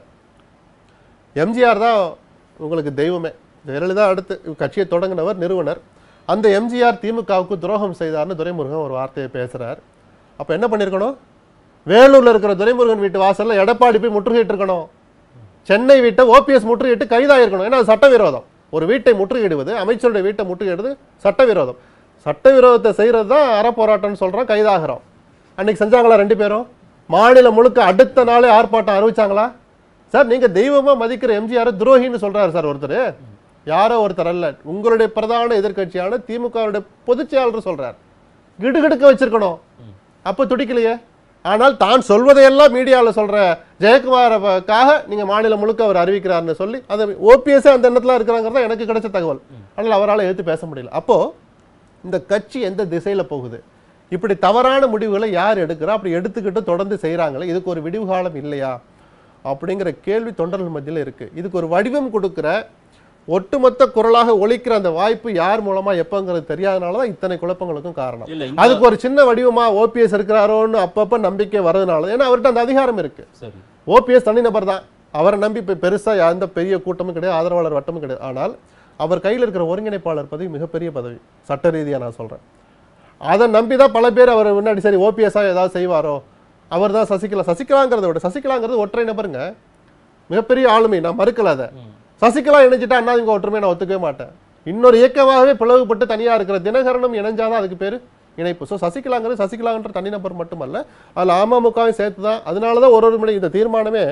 எம்ஜிஆர் தான் உங்களுக்கு தெய்வமே ஜெயலலிதா அடுத்து கட்சியை தொடங்கினவர் நிறுவனர் அந்த எம்ஜிஆர் திமுகவுக்கு துரோகம் செய்தார்னு துரைமுருகன் ஒரு வார்த்தையை பேசுறார் அப்ப என்ன பண்ணிருக்கணும் வேலூர்ல இருக்கிற துரைமுருகன் வீட்டு வாசல்ல எடப்பாடி போய் முற்றுகையிட்டு இருக்கணும் சென்னை வீட்டை ஓபிஎஸ் முற்றுகையிட்டு கைதாயிருக்கணும் ஏன்னா அது சட்டவிரோதம் ஒரு வீட்டை முற்றுகையிடுவது அமைச்சருடைய வீட்டை முற்றுகையிடுவது சட்டவிரோதம் சட்டவிரோதத்தை செய்யறது தான் அறப்போராட்டம்னு சொல்றோம் கைதாகிறோம் அன்னைக்கு செஞ்சாங்களா ரெண்டு பேரும் மாநிலம் முழுக்க அடுத்த நாளே ஆர்ப்பாட்டம் அறிவிச்சாங்களா சார் நீங்க தெய்வமா மதிக்கிற எம்ஜிஆர் துரோகின்னு சொல்றாரு சார் ஒருத்தர் யாரோ ஒருத்தர் அல்ல உங்களுடைய பிரதான எதிர்க்கட்சியான திமுகவுடைய பொதுச் செயலாளர் சொல்றார் கிடுகிடுக்க வச்சிருக்கணும் அப்ப துடிக்கலையே ஆனால் தான் சொல்வதையெல்லாம் மீடியாவில் சொல்ற ஜெயக்குமாரக்காக நீங்க மாநிலம் முழுக்க அவர் அறிவிக்கிறார்னு சொல்லி அதை ஓபிஎஸ் அந்த எண்ணத்துல இருக்கிறாங்கிறத எனக்கு கிடைச்ச தகவல் ஆனால் அவரால் எடுத்து பேச முடியல அப்போ இந்த கட்சி எந்த திசையில போகுது இப்படி தவறான முடிவுகளை யார் எடுக்கிறா அப்படி எடுத்துக்கிட்டு தொடர்ந்து செய்றாங்களே இதுக்கு ஒரு விடிவு காலம் இல்லையா அப்படிங்கிற கேள்வி தொண்டர்கள் மத்தியில் இருக்கு இதுக்கு ஒரு வடிவம் கொடுக்கிற ஒட்டுமொத்த குரலாக ஒலிக்கிற அந்த வாய்ப்பு யார் மூலமா எப்பங்கிறது தெரியாதனால தான் இத்தனை குழப்பங்களுக்கும் காரணம் இல்ல இந்த- அதுக்கு ஒரு சின்ன வடிவமா ஓபிஎஸ் இருக்கிறாரோன்னு அப்பப்ப நம்பிக்கை வர்றதுனால ஏன்னா அவர்கிட்ட அந்த அதிகாரம் இருக்கு சரி ஓபிஎஸ் தனிநபர் தான் அவரை நம்பி இப்போ பெருசா எந்த பெரிய கூட்டமும் கிடையாது ஆதரவாளர் வட்டமும் கிடையாது ஆனால் அவர் கையில் இருக்கிற ஒருங்கிணைப்பாளர் பதவி மிகப்பெரிய பதவி சட்ட ரீதியா நான் சொல்றேன் அதை நம்பி தான் பல பேர் அவர் முன்னாடி சரி ஓபிஎஸ்ஸா ஏதாவது செய்வாரோ அவர் தான் சசிகலா சசிகலாங்கிறத விட சசிகலாங்கிறது ஒற்றை நபருங்க மிகப்பெரிய ஆளுமை நான் மறுக்கல அதை சசிகலா இணைஞ்சிட்டா அண்ணாதிமுக ஒற்றுமை நான் ஒத்துக்கவே மாட்டேன் இன்னொரு இயக்கமாகவே பிளவுபட்டு தனியா இருக்கிற தினகரனும் இணைஞ்சாதான் அதுக்கு பேரு இணைப்பு ஸோ சசிகலாங்கிறது சசிகலாங்கிற தனிநபர் மட்டுமல்ல அதில் அமமுகவையும் சேர்த்து தான் அதனால தான் ஒரு ஒரு மணி இந்த தீர்மானமே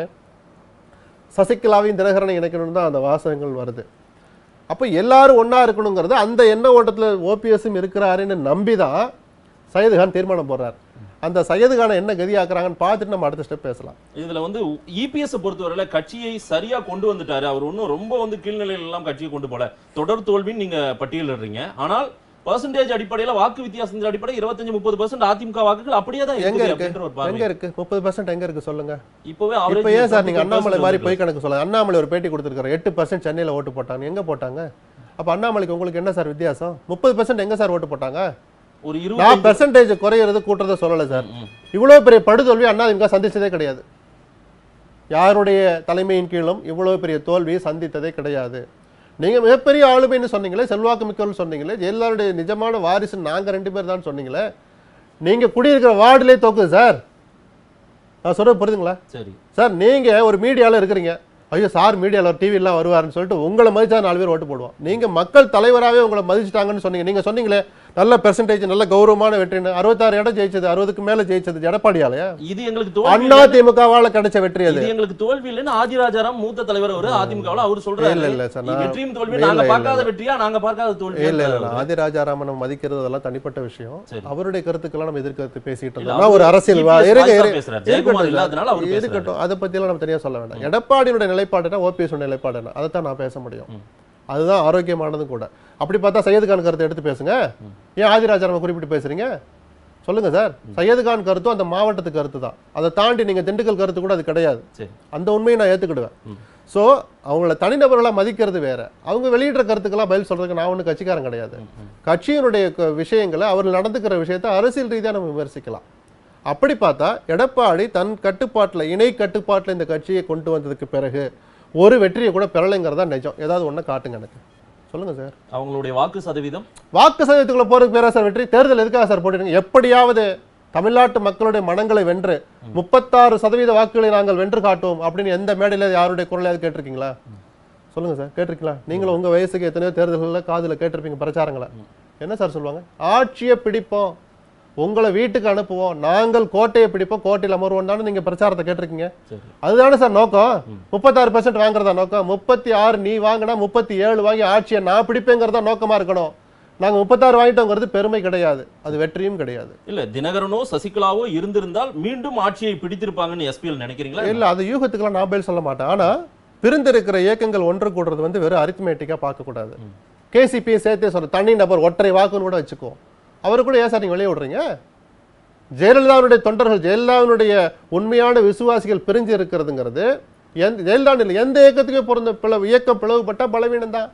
சசிகலாவையும் தினகரனை இணைக்கணும்னு தான் அந்த வாசகங்கள் வருது அப்போ எல்லாரும் ஒண்ணா இருக்கணுங்கிறது அந்த எண்ண ஓட்டத்தில் ஓபிஎஸ்ஸும் இருக்கிறாருன்னு நம்பி தான் சையதுகான் தீர்மானம் போடுறார் அந்த சையதுகானை என்ன கதியாக்குறாங்கன்னு பார்த்துட்டு நம்ம அடுத்த ஸ்டெப் பேசலாம் இதுல வந்து இபிஎஸ் பொறுத்தவரையில கட்சியை சரியா கொண்டு வந்துட்டாரு அவர் ஒன்றும் ரொம்ப வந்து கீழ்நிலையில எல்லாம் கட்சியை கொண்டு போல தொடர் தோல்வின்னு நீங்க பட்டியலிடுறீங்க ஆனால் பர்சன்டேஜ் அடிப்படையில வாக்கு வித்தியாசத்தின் அடிப்படை இருபத்தஞ்சு முப்பது பர்சன்ட் அதிமுக வாக்குகள் அப்படியே தான் எங்க இருக்குது இருக்கு அப்படின்ற ஒரு எங்க பார்வை இருக்கு முப்பது பர்சன்ட் எங்க இருக்கு சொல்லுங்க இப்பவே இப்போ ஏன் சார் நீங்க அண்ணாமலை மாதிரி போய் போய் கணக்கு சொல்ல அண்ணாமலை ஒரு பேட்டி கொடுத்துருக்காரு எட்டு பர்சன்ட் சென்னையில ஓட்டு போட்டாங்க எங்க போட்டாங்க அப்ப அண்ணாமலைக்கு உங்களுக்கு என்ன சார் வித்தியாசம் முப்பது பர்சன்ட் எங்க சார் ஓட்டு போட்டாங்க ஒரு நான் இருபது பெர்சன்டேஜ் குறையிறது கூட்டுறதை சொல்லல சார் இவ்வளவு பெரிய படுதோல்வி அண்ணாதிமுக சந்திச்சதே கிடையாது யாருடைய தலைமையின் கீழும் இவ்வளவு பெரிய தோல்வியை சந்தித்ததே கிடையாது நீங்க மிகப்பெரிய ஆளுமைன்னு சொன்னீங்களே செல்வாக்கு மிக்கவர்கள் சொன்னீங்களே எல்லாருடைய நிஜமான வாரிசு நாங்க ரெண்டு பேர் தான் சொன்னீங்களே நீங்க குடியிருக்கிற வார்டுலே தோக்குது சார் நான் சொல்றது புரியுதுங்களா சரி சார் நீங்க ஒரு மீடியால இருக்கிறீங்க ஐயோ சார் மீடியால ஒரு டிவிலாம் வருவாருன்னு சொல்லிட்டு உங்களை மதிச்சா நாலு பேர் ஓட்டு போடுவோம் நீங்க மக்கள் தலைவராகவே உங்களை மதிச்சிட்டாங்கன்னு சொன்னீங்க நீங்க சொன்னீங்களே நல்ல பெர்சன்டேஜ் நல்ல கௌரவமான வெற்றின்னு அறுபத்தாறு இடம் ஜெயிச்சது அறுபதுக்கு மேல ஜெயிச்சது எடப்பாடியாலயா இது எங்களுக்கு தோல்வி அண்ணா இல்லைன்னு- திமுகவால கிடைச்ச வெற்றி அது இது எங்களுக்கு தோல்வி இல்லைன்னு ஆதிராஜாராம் மூத்த தலைவர் அவரு அதிமுகவில் அவர் சொல்றாரு இல்ல, இல்ல சார், இது நான் வெற்றியும் தோல்வி இல்ல, நாங்க இல்ல, பார்க்காத இல்ல. வெற்றியா நாங்க பார்க்காத தோல்வி இல்ல இல்ல நான் ஆதிராஜாராமனை மதிக்கிறது அதெல்லாம் தனிப்பட்ட விஷயம் சரி. அவருடைய கருத்துக்கெல்லாம் நம்ம எதிர்கருத்து பேசிட்டு இல்ல, இருந்தோம் ஒரு அவரு அரசியல் EPS வா- இருங்க, voice ஆ இருங்க. பேசுறாரு. ஜெயக்குமார் இல்லாதனால அவர் பேசுறாரு. இருக்கட்டும் அதை பத்தியெல்லாம் நம்ம தனியா சொல்ல வேண்டாம் எடப்பாடியினுடைய நிலைப்பாடுனா ஓபிஎஸ் நிலைப்பாடு என்ன அதைத்தான் நான் பேச முடியும் அதுதான் ஆரோக்கியமானதும் கூட அப்படி பார்த்தா சையது கான் கருத்தை எடுத்து பேசுங்க ஏன் ஆதிராஜாராம குறிப்பிட்டு பேசுறீங்க சொல்லுங்க சார் சையது கான் கருத்தும் அந்த மாவட்டத்து கருத்து தான் அதை தாண்டி நீங்க திண்டுக்கல் கருத்து கூட அது கிடையாது சரி அந்த உண்மையை நான் ஏத்துக்கிடுவேன் சோ அவங்கள தனிநபர்களா மதிக்கிறது வேற அவங்க வெளியிடுற கருத்துக்கெல்லாம் பதில் சொல்றதுக்கு நான் ஒன்றும் கட்சிக்காரன் கிடையாது கட்சியினுடைய க- விஷயங்களை அவர்கள் நடந்துக்கிற விஷயத்தை அரசியல் ரீதியா நம்ம விமர்சிக்கலாம் அப்படி பார்த்தா எடப்பாடி தன் கட்டுப்பாட்டுல இணை கட்டுப்பாட்டுல இந்த கட்சியை கொண்டு வந்ததுக்கு பிறகு ஒரு வெற்றியை கூட பெறலைங்கிறதா நிஜம் ஏதாவது ஒண்ணு காட்டுங்க எனக்கு சொல்லுங்க சார் அவங்களுடைய வாக்கு சதவீதம் வாக்கு சதவீதத்துக்குள்ள போறதுக்கு பேரா சார் வெற்றி தேர்தல் எதுக்காக சார் போட்டுருங்க எப்படியாவது தமிழ்நாட்டு மக்களுடைய மனங்களை வென்று முப்பத்தாறு சதவீத வாக்குகளை நாங்கள் வென்று காட்டுவோம் அப்படின்னு எந்த மேடையில யாருடைய குரலையாவது கேட்டிருக்கீங்களா சொல்லுங்க சார் கேட்டிருக்கீங்களா நீங்களும் உங்க வயசுக்கு எத்தனையோ தேர்தல்களில் காதுல கேட்டிருப்பீங்க பிரச்சாரங்களை என்ன சார் சொல்லுவாங்க ஆட்சியை பிடிப்போம் உங்களை வீட்டுக்கு அனுப்புவோம் நாங்கள் கோட்டையை பிடிப்போம் கோட்டையில் அமர்வோம் தானே நீங்க பிரச்சாரத்தை கேட்டிருக்கீங்க சரி அதுதானே சார் நோக்கம் முப்பத்தாறு பெர்சென்ட் வாங்குறதா நோக்கம் முப்பத்தி ஆறு நீ வாங்கினா முப்பத்தி ஏழு வாங்கி ஆட்சியை நான் பிடிப்பேங்கிறதா நோக்கமா இருக்கணும் நாங்க முப்பத்தாறு வாங்கிட்டோங்கிறது பெருமை கிடையாது அது வெற்றியும் கிடையாது இல்ல தினகரனோ சசிகலாவோ இருந்திருந்தால் மீண்டும் ஆட்சியை பிடித்திருப்பாங்கன்னு எஸ்பிஎல் நினைக்கிறீங்களா இல்ல அது யூகத்துக்கெல்லாம் நான் பதில் சொல்ல மாட்டேன் ஆனா பிரிந்திருக்கிற இயக்கங்கள் ஒன்று கூடுறது வந்து வெறும் அரித்மேட்டிக்கா பார்க்க கூடாது கேசிபியை சேர்த்தே சொல்ற தனி நபர் ஒற்றை வாக்குன்னு கூட வச்சுக்கோ அவரு கூட ஏன் சார் நீங்க வெளியே விடுறீங்க ஜெயலலிதாவுடைய தொண்டர்கள் ஜெயலலிதாவினுடைய உண்மையான விசுவாசிகள் பிரிஞ்சு இருக்கிறதுங்கிறது எந்த ஜெயலலிதா இல்லை எந்த இயக்கத்துக்கே பிறந்த பிளவு இயக்கம் பிளவுபட்டா பலவீனம் தான்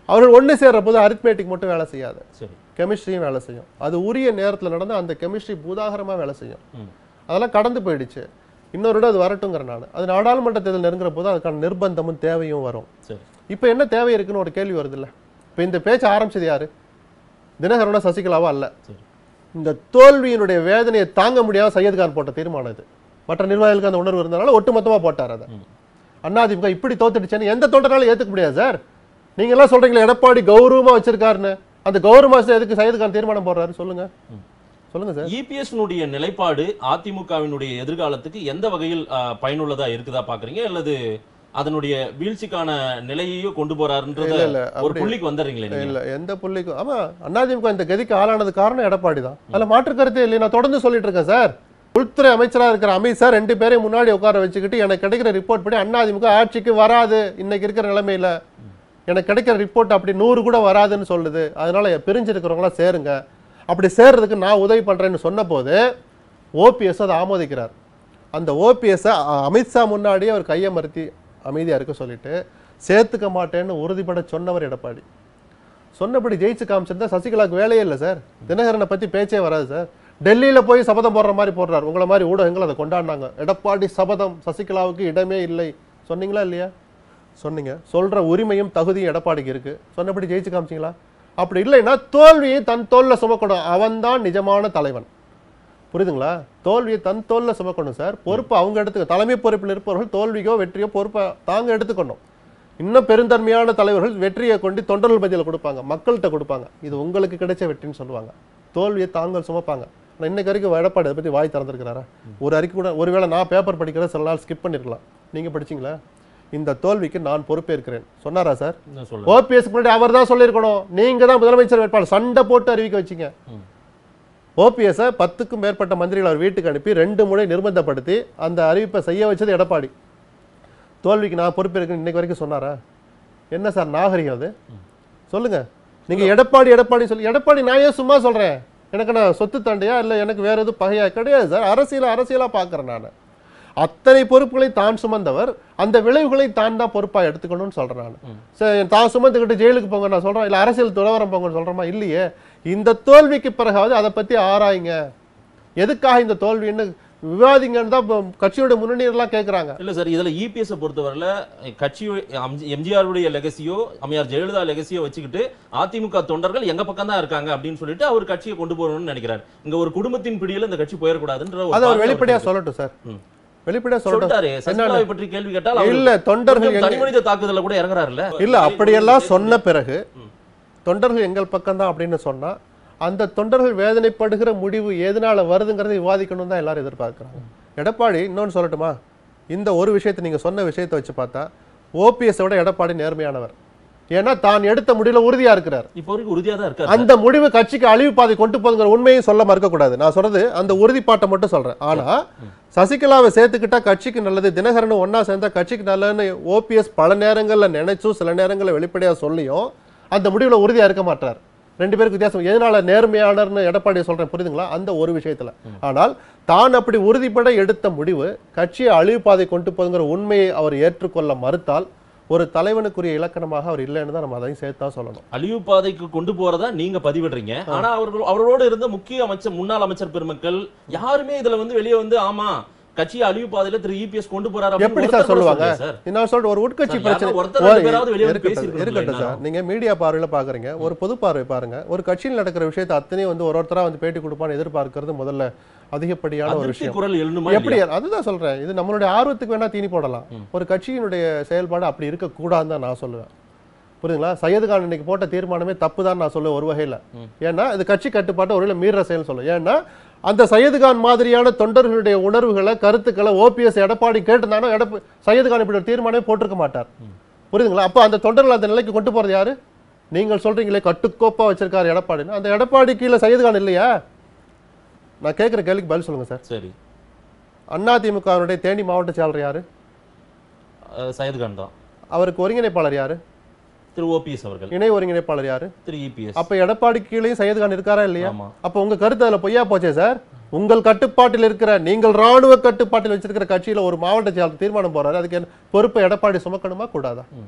அவர்கள் ஒன்று சேர்ற போது அரித்மேட்டிக் மட்டும் வேலை செய்யாது சரி கெமிஸ்ட்ரியும் வேலை செய்யும் அது உரிய நேரத்தில் நடந்து அந்த கெமிஸ்ட்ரி பூதாகரமாக வேலை செய்யும் ம். அதெல்லாம் கடந்து போயிடுச்சு இன்னொரு இடம் அது வரட்டுங்கிற நான் அது நாடாளுமன்ற தேர்தல் நெருங்குற போது அதுக்கான நிர்பந்தமும் தேவையும் வரும் சரி இப்போ என்ன தேவை இருக்குன்னு ஒரு கேள்வி வருது இல்ல இப்போ இந்த பேச்சு ஆரம்பிச்சது யாரு தினகரனோட சசிகலாவா அல்ல சரி இந்த தோல்வியினுடைய வேதனையை தாங்க முடியாம சையத் கான் போட்ட தீர்மானம் இது மற்ற நிர்வாகிகளுக்கு அந்த உணர்வு இருந்தனால ஒட்டுமொத்தமா போட்டார் அதை அண்ணாதிமுக இப்படி தோத்துடுச்சேன்னு எந்த தொண்டனாலும் ஏத்துக்க முடியாது சார் நீங்க எல்லாம் சொல்றீங்களே எடப்பாடி கௌரவமா வச்சிருக்காருன்னு அந்த கௌரவமா எதுக்கு சையத் கான் தீர்மானம் போடுறாரு சொல்லுங்க சொல்லுங்க சார் இபிஎஸ்னுடைய நிலைப்பாடு அதிமுகவினுடைய எதிர்காலத்துக்கு எந்த வகையில் ஆ, பயனுள்ளதா இருக்குதா பாக்குறீங்க அல்லது அதனுடைய வீழ்ச்சிக்கான நிலையையும் கொண்டு போறாருன்றத இல்ல, இல்ல, ஒரு அப்படி- புள்ளிக்கு வந்துடுறீங்களே நீங்க இல்ல எந்த புள்ளிக்கும் ஆமா அண்ணாதிமுக இந்த கதிக்கு ஆளானது காரணம் எடப்பாடி தான் அதுல மாற்று கருத்தே இல்லை நான் தொடர்ந்து சொல்லிட்டு இருக்கேன் சார் உள்துறை அமைச்சரா இருக்கிற அமித் சார் ரெண்டு பேரையும் முன்னாடி உட்கார வச்சுக்கிட்டு எனக்கு கிடைக்கிற ரிப்போர்ட் படி அண்ணாதிமுக ஆட்சிக்கு வராது இன்னைக்கு இருக்கிற நிலைமையில எனக்கு கிடைக்கிற ரிப்போர்ட் அப்படி நூறு கூட வராதுன்னு சொல்லுது அதனால பிரிஞ்சிருக்கிறவங்களாம் சேருங்க அப்படி சேர்றதுக்கு நான் உதவி பண்றேன்னு சொன்னபோது ஓபிஎஸ் அதை ஆமோதிக்கிறார் அந்த ஓபிஎஸ் அமித்ஷா முன்னாடியே அவர் கையை மறுத்தி அமைதியா இருக்க சொல்லிட்டு சேர்த்துக்க மாட்டேன்னு உறுதிப்பட சொன்னவர் எடப்பாடி சொன்னபடி ஜெயிச்சு காமிச்சிருந்தா சசிகலாவுக்கு வேலையே இல்லை சார் தினகரனை பத்தி பேச்சே வராது சார் டெல்லியில போய் சபதம் போடுற மாதிரி போடுறாரு உங்களை மாதிரி ஊடகங்கள் அதை கொண்டாடினாங்க எடப்பாடி சபதம் சசிகலாவுக்கு இடமே இல்லை சொன்னீங்களா இல்லையா சொன்னீங்க சொல்ற உரிமையும் தகுதியும் எடப்பாடிக்கு இருக்கு சொன்னபடி ஜெயிச்சு காமிச்சிங்களா அப்படி இல்லைன்னா தோல்வியை தன் தோல்ல சுமக்கணும் அவன்தான் நிஜமான தலைவன் புரியுதுங்களா தோல்வியை தன் தோல்ல சுமக்கணும் சார் பொறுப்பு அவங்க எடுத்துக்க தலைமை பொறுப்பில் இருப்பவர்கள் தோல்வியோ வெற்றியோ பொறுப்பை தாங்க எடுத்துக்கணும் இன்னும் பெருந்தன்மையான தலைவர்கள் வெற்றியை கொண்டு தொண்டர்கள் மத்தியில் கொடுப்பாங்க மக்கள்கிட்ட கொடுப்பாங்க இது உங்களுக்கு கிடைச்ச வெற்றின்னு சொல்லுவாங்க தோல்வியை தாங்கள் சுமப்பாங்க ஆனா இன்னைக்கு வரைக்கும் எடப்பாடி அதை பத்தி வாய் திறந்திருக்கிறாரா ஒரு அறிக்கை கூட ஒருவேளை நான் பேப்பர் படிக்கிறத சில நாள் ஸ்கிப் பண்ணிருக்கலாம் நீங்க படிச்சீங்களா இந்த தோல்விக்கு நான் பொறுப்பேற்கிறேன் சொன்னாரா சார் என்ன சொல்ல ஓபிஎஸ் முன்னாடி அவர் தான் சொல்லியிருக்கணும் நீங்க தான் முதலமைச்சர் வேட்பாளர் சண்டை போட்டு அறிவிக்க வச்சீங்க ம். ஓபிஎஸ் பத்துக்கும் மேற்பட்ட மந்திரிகள் அவர் வீட்டுக்கு அனுப்பி ரெண்டு முறை நிர்பந்தப்படுத்தி அந்த அறிவிப்பை செய்ய வச்சது எடப்பாடி தோல்விக்கு நான் பொறுப்பேற்கிறேன் இன்னைக்கு வரைக்கும் சொன்னாரா என்ன சார் நாகரிகம் அது சொல்லுங்க நீங்க எடப்பாடி எடப்பாடி சொல்லி எடப்பாடி நான் ஏன் சும்மா சொல்றேன் எனக்கு நான் சொத்து தண்டையா இல்லை எனக்கு வேற எதுவும் பகையா கிடையாது சார் அரசியல அரசியலா பார்க்கறேன் நான் அத்தனை பொறுப்புகளை தான் சுமந்தவர் அந்த விளைவுகளை தான் தான் பொறுப்பா எடுத்துக்கணும்னு சொல்றேன் நான் சரி தான் சுமந்துக்கிட்டு ஜெயிலுக்கு போங்க நான் சொல்றேன் இல்ல அரசியல் துறவரம் போங்கன்னு சொல்றேமா இல்லையே இந்த தோல்விக்கு பிறகாவது அதை பத்தி ஆராயுங்க எதுக்காக இந்த தோல்வின்னு விவாதிங்கன்னு தான் இப்போ கட்சியோட முன்னணியெல்லாம் கேட்குறாங்க இல்ல சார் இதுல இபிஎஸ் பொறுத்தவரையில கட்சி எம்ஜிஆருடைய லெகசியோ அம்மையார் ஜெயலலிதா லெகசியோ வச்சுக்கிட்டு அதிமுக தொண்டர்கள் எங்க பக்கம் தான் இருக்காங்க அப்படின்னு சொல்லிட்டு அவர் கட்சியை கொண்டு போகணும்னு நினைக்கிறார் இங்க ஒரு குடும்பத்தின் பிடியில இந்த கட்சி போயிடக்கூடாதுன்ற ஒரு அதை அவர் பார்வை வெளிப்படையா அவருக்கு சொல்லட்டும் சார் ம். வெளிப்படையா சொல்லட்டும் சொல்லிட்டாரு சசிகலாவை பற்றி கேள்வி கேட்டால் அவர் இல்ல தொண்டர்கள் கொஞ்சம் எங்க- தனி மனித தாக்குதல்ல கூட இறங்குறாருல்ல இல்ல அப்படியெல்லாம் சொன்ன பிறகு தொண்டர்கள் எங்கள் பக்கம்தான் அப்படின்னு சொன்னா அந்த தொண்டர்கள் வேதனைப்படுகிற முடிவு எதனால வருதுங்கிறதை விவாதிக்கணும் தான் எல்லாரும் எதிர்பார்க்கறாங்க எடப்பாடி இன்னொன்னு சொல்லட்டுமா இந்த ஒரு விஷயத்தை நீங்க சொன்ன விஷயத்தை வச்சு பார்த்தா ஓபிஎஸ் விட எடப்பாடி நேர்மையானவர் ஏன்னா தான் எடுத்த முடிவுல உறுதியா இருக்கிறார் இப்போ வரைக்கும் உறுதியா தான் இருக்காரு அந்த முடிவு கட்சிக்கு அழிவு பாதை கொண்டு போதுங்கிற உண்மையும் சொல்ல மறுக்க கூடாது நான் சொல்றது அந்த உறுதிப்பாட்டை மட்டும் சொல்றேன் ஆனா சசிகலாவை சேர்த்துக்கிட்டா கட்சிக்கு நல்லது தினகரன் ஒண்ணா சேர்ந்தா கட்சிக்கு நல்லதுன்னு ஓபிஎஸ் பல நேரங்கள்ல நினைச்சும் சில நேரங்கள்ல வெளிப்படையா சொல்லியும் அந்த முடிவுல உறுதியா இருக்க மாட்டார் ரெண்டு பேருக்கு வித்தியாசம் எதனால நேர்மையானர்னு எடப்பாடி சொல்றேன் புரியுதுங்களா அந்த ஒரு விஷயத்துல ஆனால் தான் அப்படி உறுதிப்பட எடுத்த முடிவு கட்சியை அழிவு பாதை கொண்டு போதுங்கிற உண்மையை அவர் ஏற்றுக்கொள்ள மறுத்தால் ஒரு தலைவனுக்குரிய இலக்கணமாக அவர் இல்லைன்னு தான் நம்ம அதையும் சேர்த்து தான் சொல்லணும் அழிவு பாதைக்கு கொண்டு போறதா நீங்க பதிவிடுறீங்க ஆனா அவர்கள் அவரோடு இருந்த முக்கிய அமைச்சர் முன்னாள் அமைச்சர் பெருமக்கள் யாருமே இதுல வந்து வெளியே வந்து ஆமா கட்சியை அழிவு பாதையில திரு இபிஎஸ் கொண்டு போறாரு அப்படின்னு எப்படி ஒருத்தர் சார் கூட சொல்லுவாங்க சொல்லலையே சார் நான் சொல்ற ஒரு உட்கட்சி சார், பிரச்சனை யாரோ ஒருத்தர் ரெண்டு ஒரு- பேராவது வெளிய வந்து இருக்கட்டும் பேசியிருக்கணும்ல இருக்கட்டும் சார் எல்லாரும். நீங்க மீடியா பார்வையில பாக்குறீங்க ஒரு பொது பார்வை பாருங்க ஒரு கட்சியில் நடக்கிற விஷயத்தை அத்தனையும் வந்து ஒரு ஒருத்தரா வந்து பேட்டி கொடுப்பான்னு எதிர்பார்க்கிறது முதல்ல அதிகப்படியான ஒரு அதிருப்தி விஷயம் குரல் எழுணுமா எப்படி இல்லையா? அதுதான் சொல்றேன் இது நம்மளுடைய ஆர்வத்துக்கு வேணா தீனி போடலாம் ஒரு கட்சியினுடைய செயல்பாடு அப்படி இருக்கக்கூடாதுன்னு தான் நான் சொல்லுவேன் புரியுதுங்களா சையது கான் இன்னைக்கு போட்ட தீர்மானமே தப்பு தான் நான் சொல்லுவேன் ஒரு வகையில ஏன்னா இது கட்சி கட்டுப்பாட்டை ஒருவேளை மீற செயல் சொல்லுவேன் ஏன்னா அந்த சையது கான் மாதிரியான தொண்டர்களுடைய உணர்வுகளை கருத்துக்களை ஓபிஎஸ் எடப்பாடி கேட்டிருந்தாலும் எடப்ப சையது கான் இப்படி ஒரு தீர்மானமே போட்டிருக்க மாட்டார் புரியுதுங்களா அப்போ அந்த தொண்டர்கள் அந்த நிலைக்கு கொண்டு போறது யாரு நீங்கள் சொல்றீங்களே கட்டுக்கோப்பா வச்சிருக்காரு எடப்பாடின்னு அந்த எடப்பாடி கீழே சையது கான் இல்லையா நான் கேட்குற கேள்விக்கு பதில் சொல்லுங்க சார் சரி அதிமுகவினுடைய தேனி மாவட்ட செயலர் யாரு அஹ் சையத் கான் தான் அவருக்கு ஒருங்கிணைப்பாளர் யாரு திரு ஓபிஎஸ் அவர்கள் இணை ஒருங்கிணைப்பாளர் யாரு திரு இபிஎஸ் அப்ப எடப்பாடி கீழேயும் சையது கான் இருக்காரா இல்லையா ஆமா அப்ப உங்க கருத்து அதுல பொய்யா போச்சே சார் உங்கள் கட்டுப்பாட்டில் இருக்கிற நீங்கள் ராணுவ கட்டுப்பாட்டில் வச்சிருக்கிற கட்சியில ஒரு மாவட்ட செயலர் தீர்மானம் போறாரு அதுக்கு என்ன பொறுப்பை எடப்பாடி சுமக்கணுமா கூடாதா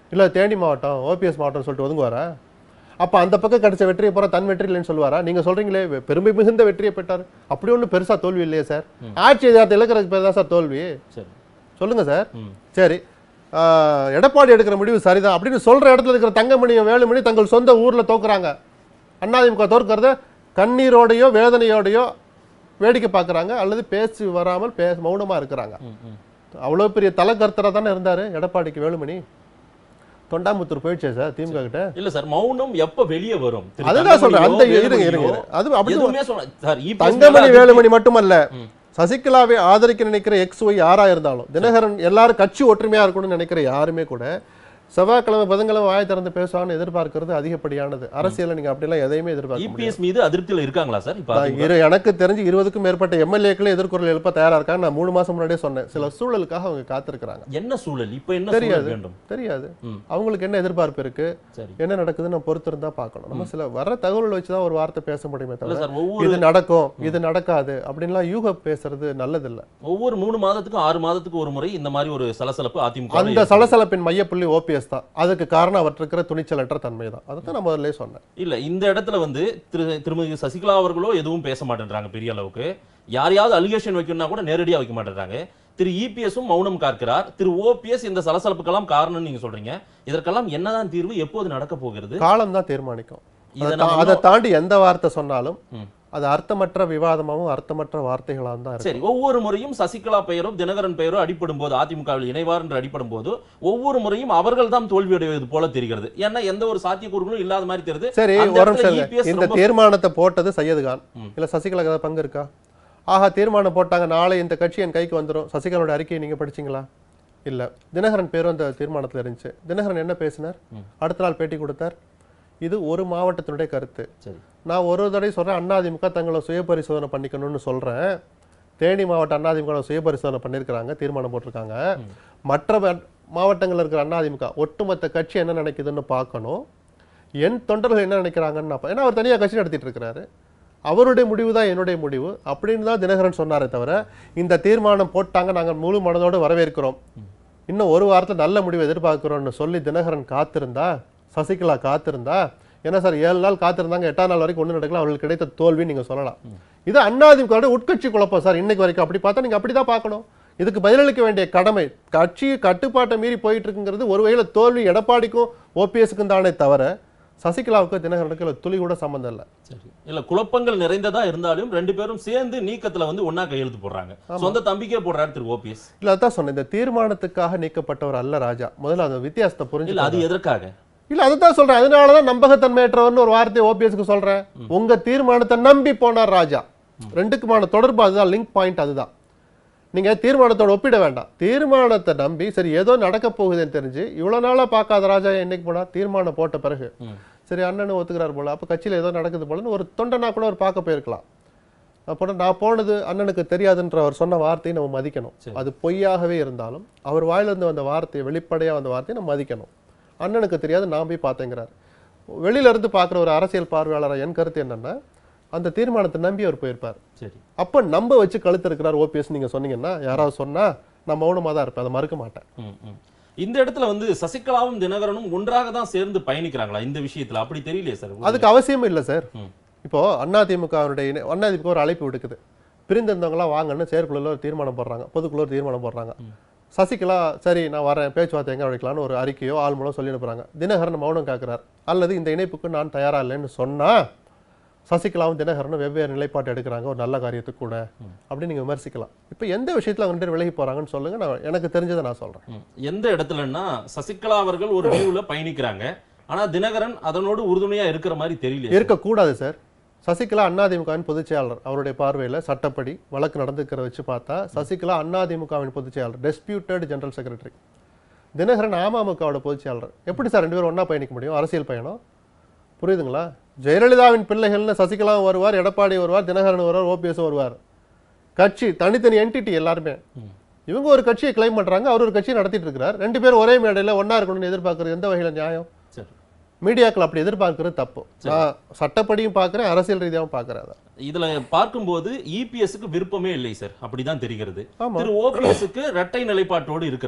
இல்ல தேனி மாவட்டம் ஓபிஎஸ் மாவட்டம் சொல்லிட்டு ஒதுங்குவாரா அப்ப அந்த பக்கம் கிடைச்ச வெற்றியை பூரா தன் வெற்றி இல்லைன்னு சொல்லுவாரா நீங்க சொல்றீங்களே வெ- பெருமை மிகுந்த வெற்றியை பெற்றார் அப்படி ஒன்றும் பெருசா தோல்வி இல்லையே சார் ஆட்சி அதிகாரத்தை இழக்கிறதுக்கு பேர் தான் சார் தோல்வி சரி சொல்லுங்க சார் ம். சரி ஆஹ், எடப்பாடி எடுக்கிற முடிவு சரிதான் அப்படின்னு சொல்ற இடத்துல இருக்கிற தங்கமணியும் வேலுமணி தங்கள் சொந்த ஊர்ல தோக்குறாங்க அதிமுக தோற்கிறத கண்ணீரோடையோ வேதனையோடையோ வேடிக்கை பார்க்கறாங்க அல்லது பேசி வராமல் பே மௌனமா இருக்கிறாங்க ம், ம். அவ்வளவு பெரிய தலகர்த்தரா தானே இருந்தாரு எடப்பாடிக்கு வேலுமணி தொண்டாமுத்தூர் போயிடுச்சே சார் திமுக கிட்ட இல்ல சார் மௌனம் எப்ப வெளியே வரும் திரு அதுதான் சொல்றேன் அந்த தங்கமணியோ, இருங்க இருங்க வேலுமணியோ, இருங்க. அது அப்படி எதுவுமே சொல்ல சார் EPS தங்கமணி மேல வேலுமணி மட்டுமல்ல சசிகலாவை ஆதரிக்க நினைக்கிற எக்ஸ் ஒய் யாரா இருந்தாலும் தினகரன் எல்லாரும் கட்சி ஒற்றுமையா இருக்கணும்னு நினைக்கிற யாருமே கூட செவ்வாய்க்கிழமை புதன்கிழமை வாய் திறந்து பேசுவான்னு எதிர்பார்க்கிறது அதிகப்படியானது அரசியல்ல நீங்க அப்படிலாம் எதையுமே எதிர்பார்க்க முடியாது EPS மீது அதிருப்தியில இருக்காங்களா சார் இப்ப நான் அதிமுக? இரு எனக்கு தெரிஞ்சு இருபதுக்கும் மேற்பட்ட எம்எல்ஏக்களே எதிர்குரல் எழுப்ப தயாரா இருக்காங்க நான் மூணு மாசம் முன்னாடியே சொன்னேன் சில சூழலுக்காக அவங்க காத்திருக்கிறாங்க என்ன சூழல் இப்ப என்ன சூழல் தெரியாது வேண்டும் தெரியாது ம். அவங்களுக்கு என்ன எதிர்பார்ப்பு இருக்கு சரி என்ன நடக்குதுன்னு நம்ம பொறுத்திருந்தா பார்க்கணும் நம்ம சில வர தகவல் வச்சுதான் ஒரு வார்த்தை பேச முடியுமே இல்ல தவிர சார் ஒவ்வொரு இது நடக்கும் இது நடக்காது அப்படின்லாம் யூக பேசுறது நல்லதில்ல ஒவ்வொரு மூணு மாதத்துக்கும் ஆறு மாதத்துக்கு ஒரு முறை இந்த மாதிரி ஒரு சலசலப்பு அதிமுக அந்த சலசலப்பின் மையப்புள்ளி ஓபிஎஸ் தான் அதுக்கு காரணம் அவர் இருக்கிற துணிச்சலற்ற தன்மை தான் அதை தான் நான் முதல்ல சொன்னேன் இல்ல இந்த இடத்துல வந்து திரு திருமதி சசிகலா அவர்களோ எதுவும் பேச மாட்டேன்றாங்க பெரிய அளவுக்கு யாரையாவது அலிகேஷன் வைக்கணும்னா கூட நேரடியா வைக்க மாட்டேன்றாங்க திரு இபிஎஸும் மௌனம் காக்கிறார் திரு ஓபிஎஸ் இந்த சலசலப்புக்கெல்லாம் காரணம்னு நீங்க சொல்றீங்க இதற்கெல்லாம் என்னதான் தீர்வு எப்போது நடக்க போகிறது காலம் தான் தீர்மானிக்கும் இதை அதை நம்ம தா- அதை தாண்டி எந்த வார்த்தை சொன்னாலும் ம். அது அர்த்தமற்ற விவாதமாகவும் அர்த்தமற்ற வார்த்தைகளாகவும் தான் இருக்கும் சரி ஒவ்வொரு முறையும் சசிகலா பெயரோ தினகரன் பெயரோ அடிப்படும் போது அதிமுகவில் இணைவார் என்று அடிப்படும் போது ஒவ்வொரு முறையும் அவர்கள் தான் தோல்வியடைவது போல தெரிகிறது ஏன்னா எந்த ஒரு சாத்தியக்கூறுகளும் இல்லாத மாதிரி தெரியுது சரி அந்த ஒரு இடத்துல நிமிஷம் EPS இருங்க. இந்த ரொம்ப- தீர்மானத்தை போட்டது சையது கான் ம். இல்ல சசிகலா ஏதாவது பங்கு இருக்கா ஆஹா தீர்மானம் போட்டாங்க நாளை இந்த கட்சி என் கைக்கு வந்துரும் சசிகலாவோட அறிக்கையை நீங்க படிச்சீங்களா இல்ல தினகரன் பேரும் அந்த தீர்மானத்துல இருந்துச்சு தினகரன் என்ன பேசினார் அடுத்த நாள் பேட்டி கொடுத்தார் இது ஒரு மாவட்டத்தினுடைய கருத்து சரி நான் ஒரு தடவை சொல்றேன் அதிமுக தங்களை சுய பரிசோதனை பண்ணிக்கணும்னு சொல்றேன் தேனி மாவட்ட அதிமுக சுய பரிசோதனை பண்ணியிருக்கிறாங்க தீர்மானம் போட்டிருக்காங்க மற்ற வ- மாவட்டங்கள்ல இருக்கிற அதிமுக ஒட்டுமொத்த கட்சி என்ன நினைக்குதுன்னு பார்க்கணும் என் தொண்டர்கள் என்ன நினைக்கிறாங்கன்னு நான் பா- ஏன்னா அவர் தனியாக கட்சி நடத்திட்டு இருக்கிறாரு அவருடைய முடிவு தான் என்னுடைய முடிவு அப்படின்னு தான் தினகரன் சொன்னாரே தவிர இந்த தீர்மானம் போட்டாங்க நாங்கள் முழு மனதோடு வரவேற்கிறோம் இன்னும் ஒரு வாரத்தில் நல்ல முடிவு எதிர்பார்க்கிறோம்னு சொல்லி தினகரன் காத்திருந்தா சசிகலா காத்திருந்தா ஏன்னா சார் ஏழு நாள் காத்திருந்தாங்க எட்டாம் நாள் வரைக்கும் ஒன்றும் நடக்கல அவர்களுக்கு கிடைத்த தோல்வி நீங்க சொல்லலாம் இது அண்ணாதிமுக உட்கட்சி குழப்பம் சார் இன்னைக்கு வரைக்கும் அப்படி பார்த்தா நீங்க அப்படி தான் பார்க்கணும் இதுக்கு பதிலளிக்க வேண்டிய கடமை கட்சி கட்டுப்பாட்டை மீறி போயிட்டு இருக்குங்கிறது ஒரு வகையில தோல்வி எடப்பாடிக்கும் ஓபிஎஸ்க்கும் தானே தவிர சசிகலாவுக்கு தினகரனுக்கு இதுல துளி கூட சம்மந்தம் இல்லை சரி இல்ல குழப்பங்கள் நிறைந்ததா இருந்தாலும் ரெண்டு பேரும் சேர்ந்து நீக்கத்துல வந்து ஒண்ணா கையெழுத்து போடுறாங்க சொந்த தம்பிக்கே போடுறாரு திரு ஓபிஎஸ் இல்ல அதான் சொன்னேன் இந்த தீர்மானத்துக்காக நீக்கப்பட்டவர் அல்ல ராஜா முதல்ல அந்த வித்தியாசத்தை புரிஞ்சு இல்ல அது எதற்காக இல்ல அதுதான் சொல்றேன் அதனாலதான் நம்பகத்தன்மையற்றவர்னு ஒரு வார்த்தையை ஓபிஎஸ்க்கு சொல்றேன் உங்க தீர்மானத்தை நம்பி போனார் ராஜா ரெண்டுக்குமான தொடர்பு அதுதான் லிங்க் பாயிண்ட் அதுதான் நீங்க தீர்மானத்தோட ஒப்பிட வேண்டாம் தீர்மானத்தை நம்பி சரி ஏதோ நடக்க போகுதுன்னு தெரிஞ்சு இவ்வளவு நாளா பார்க்காத ராஜா என்னைக்கு போனா தீர்மானம் போட்ட பிறகு ம். சரி அண்ணன் ஒத்துக்கிறார் போல அப்ப கட்சியில ஏதோ நடக்குது போலன்னு ஒரு தொண்டனா கூட ஒரு பார்க்க போயிருக்கலாம் அப்போ நான் போனது அண்ணனுக்கு தெரியாதுன்ற அவர் சொன்ன வார்த்தையை நம்ம மதிக்கணும் சரி. அது பொய்யாகவே இருந்தாலும் அவர் வாயிலிருந்து வந்த வார்த்தையை வெளிப்படையா வந்த வார்த்தையை நம்ம மதிக்கணும் அண்ணனுக்கு தெரியாது நான் போய் பார்த்தேங்கிறார் வெளியில இருந்து பார்க்குற ஒரு அரசியல் பார்வையாளராக என் கருத்து என்னன்னா அந்த தீர்மானத்தை நம்பி அவர் போயிருப்பார் சரி அப்ப நம்ப வச்சு கழுத்து இருக்கிறார் ஓபிஎஸ் நீங்க சொன்னீங்கன்னா யாராவது சொன்னா நான் மௌனமா தான் இருப்பேன் அதை மறுக்க மாட்டேன் ம், ம். இந்த இடத்துல வந்து சசிகலாவும் தினகரனும் ஒன்றாக தான் சேர்ந்து பயணிக்கிறாங்களா இந்த விஷயத்துல அப்படி தெரியலையே சார் அதுக்கு அவசியமும் இல்லை சார் ம். இப்போ அதிமுகவுடைய அதிமுக ஒரு அழைப்பு விடுக்குது பிரிந்திருந்தவங்களாம் வாங்கன்னு செயற்குழுல ஒரு தீர்மானம் போடுறாங்க பொதுக்குழு ஒரு தீர்மானம் போடுறாங்க சசிகலா சரி நான் வரேன் பேச்சுவார்த்தை எங்க வைக்கலாம்னு ஒரு அறிக்கையோ ஆள் மூலம் சொல்லி அனுப்புறாங்க தினகரன் மௌனம் காக்குறார் அல்லது இந்த இணைப்புக்கு நான் தயாரா இல்லைன்னு சொன்னா சசிகலாவும் தினகரனும் வெவ்வேறு நிலைப்பாட்டு எடுக்கிறாங்க ஒரு நல்ல காரியத்துக்கு கூட அப்படின்னு நீங்க விமர்சிக்கலாம் இப்போ எந்த விஷயத்துல அவங்க ரெண்டு பேரும் விலகி போறாங்கன்னு சொல்லுங்க நான் எனக்கு தெரிஞ்சதை நான் சொல்றேன் ம். எந்த இடத்துலன்னா சசிகலா அவர்கள் ஒரு வியூல பயணிக்கிறாங்க ஆனா தினகரன் அதனோடு உறுதுணையா இருக்கிற மாதிரி தெரியலையே சார். இருக்கக்கூடாது சார் சசிகலா அதிமுகவின் பொதுச் செயலாளர் அவருடைய பார்வையில் சட்டப்படி வழக்கு நடந்துக்கிற வச்சு பார்த்தா சசிகலா அதிமுகவின் பொதுச் செயலாளர் டெஸ்பியூட்டட் ஜெனரல் செக்ரட்டரி தினகரன் அமமுகவோட பொதுச் செயலாளர் எப்படி சார் ரெண்டு பேரும் ஒண்ணா பயணிக்க முடியும் அரசியல் பயணம் புரியுதுங்களா ஜெயலலிதாவின் பிள்ளைகள்னு சசிகலாவும் வருவார் எடப்பாடி வருவார் தினகரன் வருவார் ஓபிஎஸ் வருவார் கட்சி தனித்தனி என்டிட்டி எல்லாருமே இவங்க ஒரு கட்சியை கிளைம் பண்றாங்க அவர் ஒரு கட்சியை நடத்திட்டு இருக்கிறார் ரெண்டு பேரும் ஒரே மேடையில் ஒண்ணா இருக்கணும்னு எதிர்பார்க்கறது எந்த வகையில நியாயம் சரி மீடியாக்கள் அப்படி எதிர்பார்க்கறது தப்பு நான் சட்டப்படியும் பார்க்கிறேன் அரசியல் ரீதியாகவும் பார்க்கிறேன் அதை இதுல பார்க்கும்போது இபிஎஸ்க்கு விருப்பமே இல்லை சார் அப்படிதான் தெரிகிறது ஆமா. திரு ஓபிஎஸ்க்கு இரட்டை நிலைப்பாட்டோடு இருக்கிறார்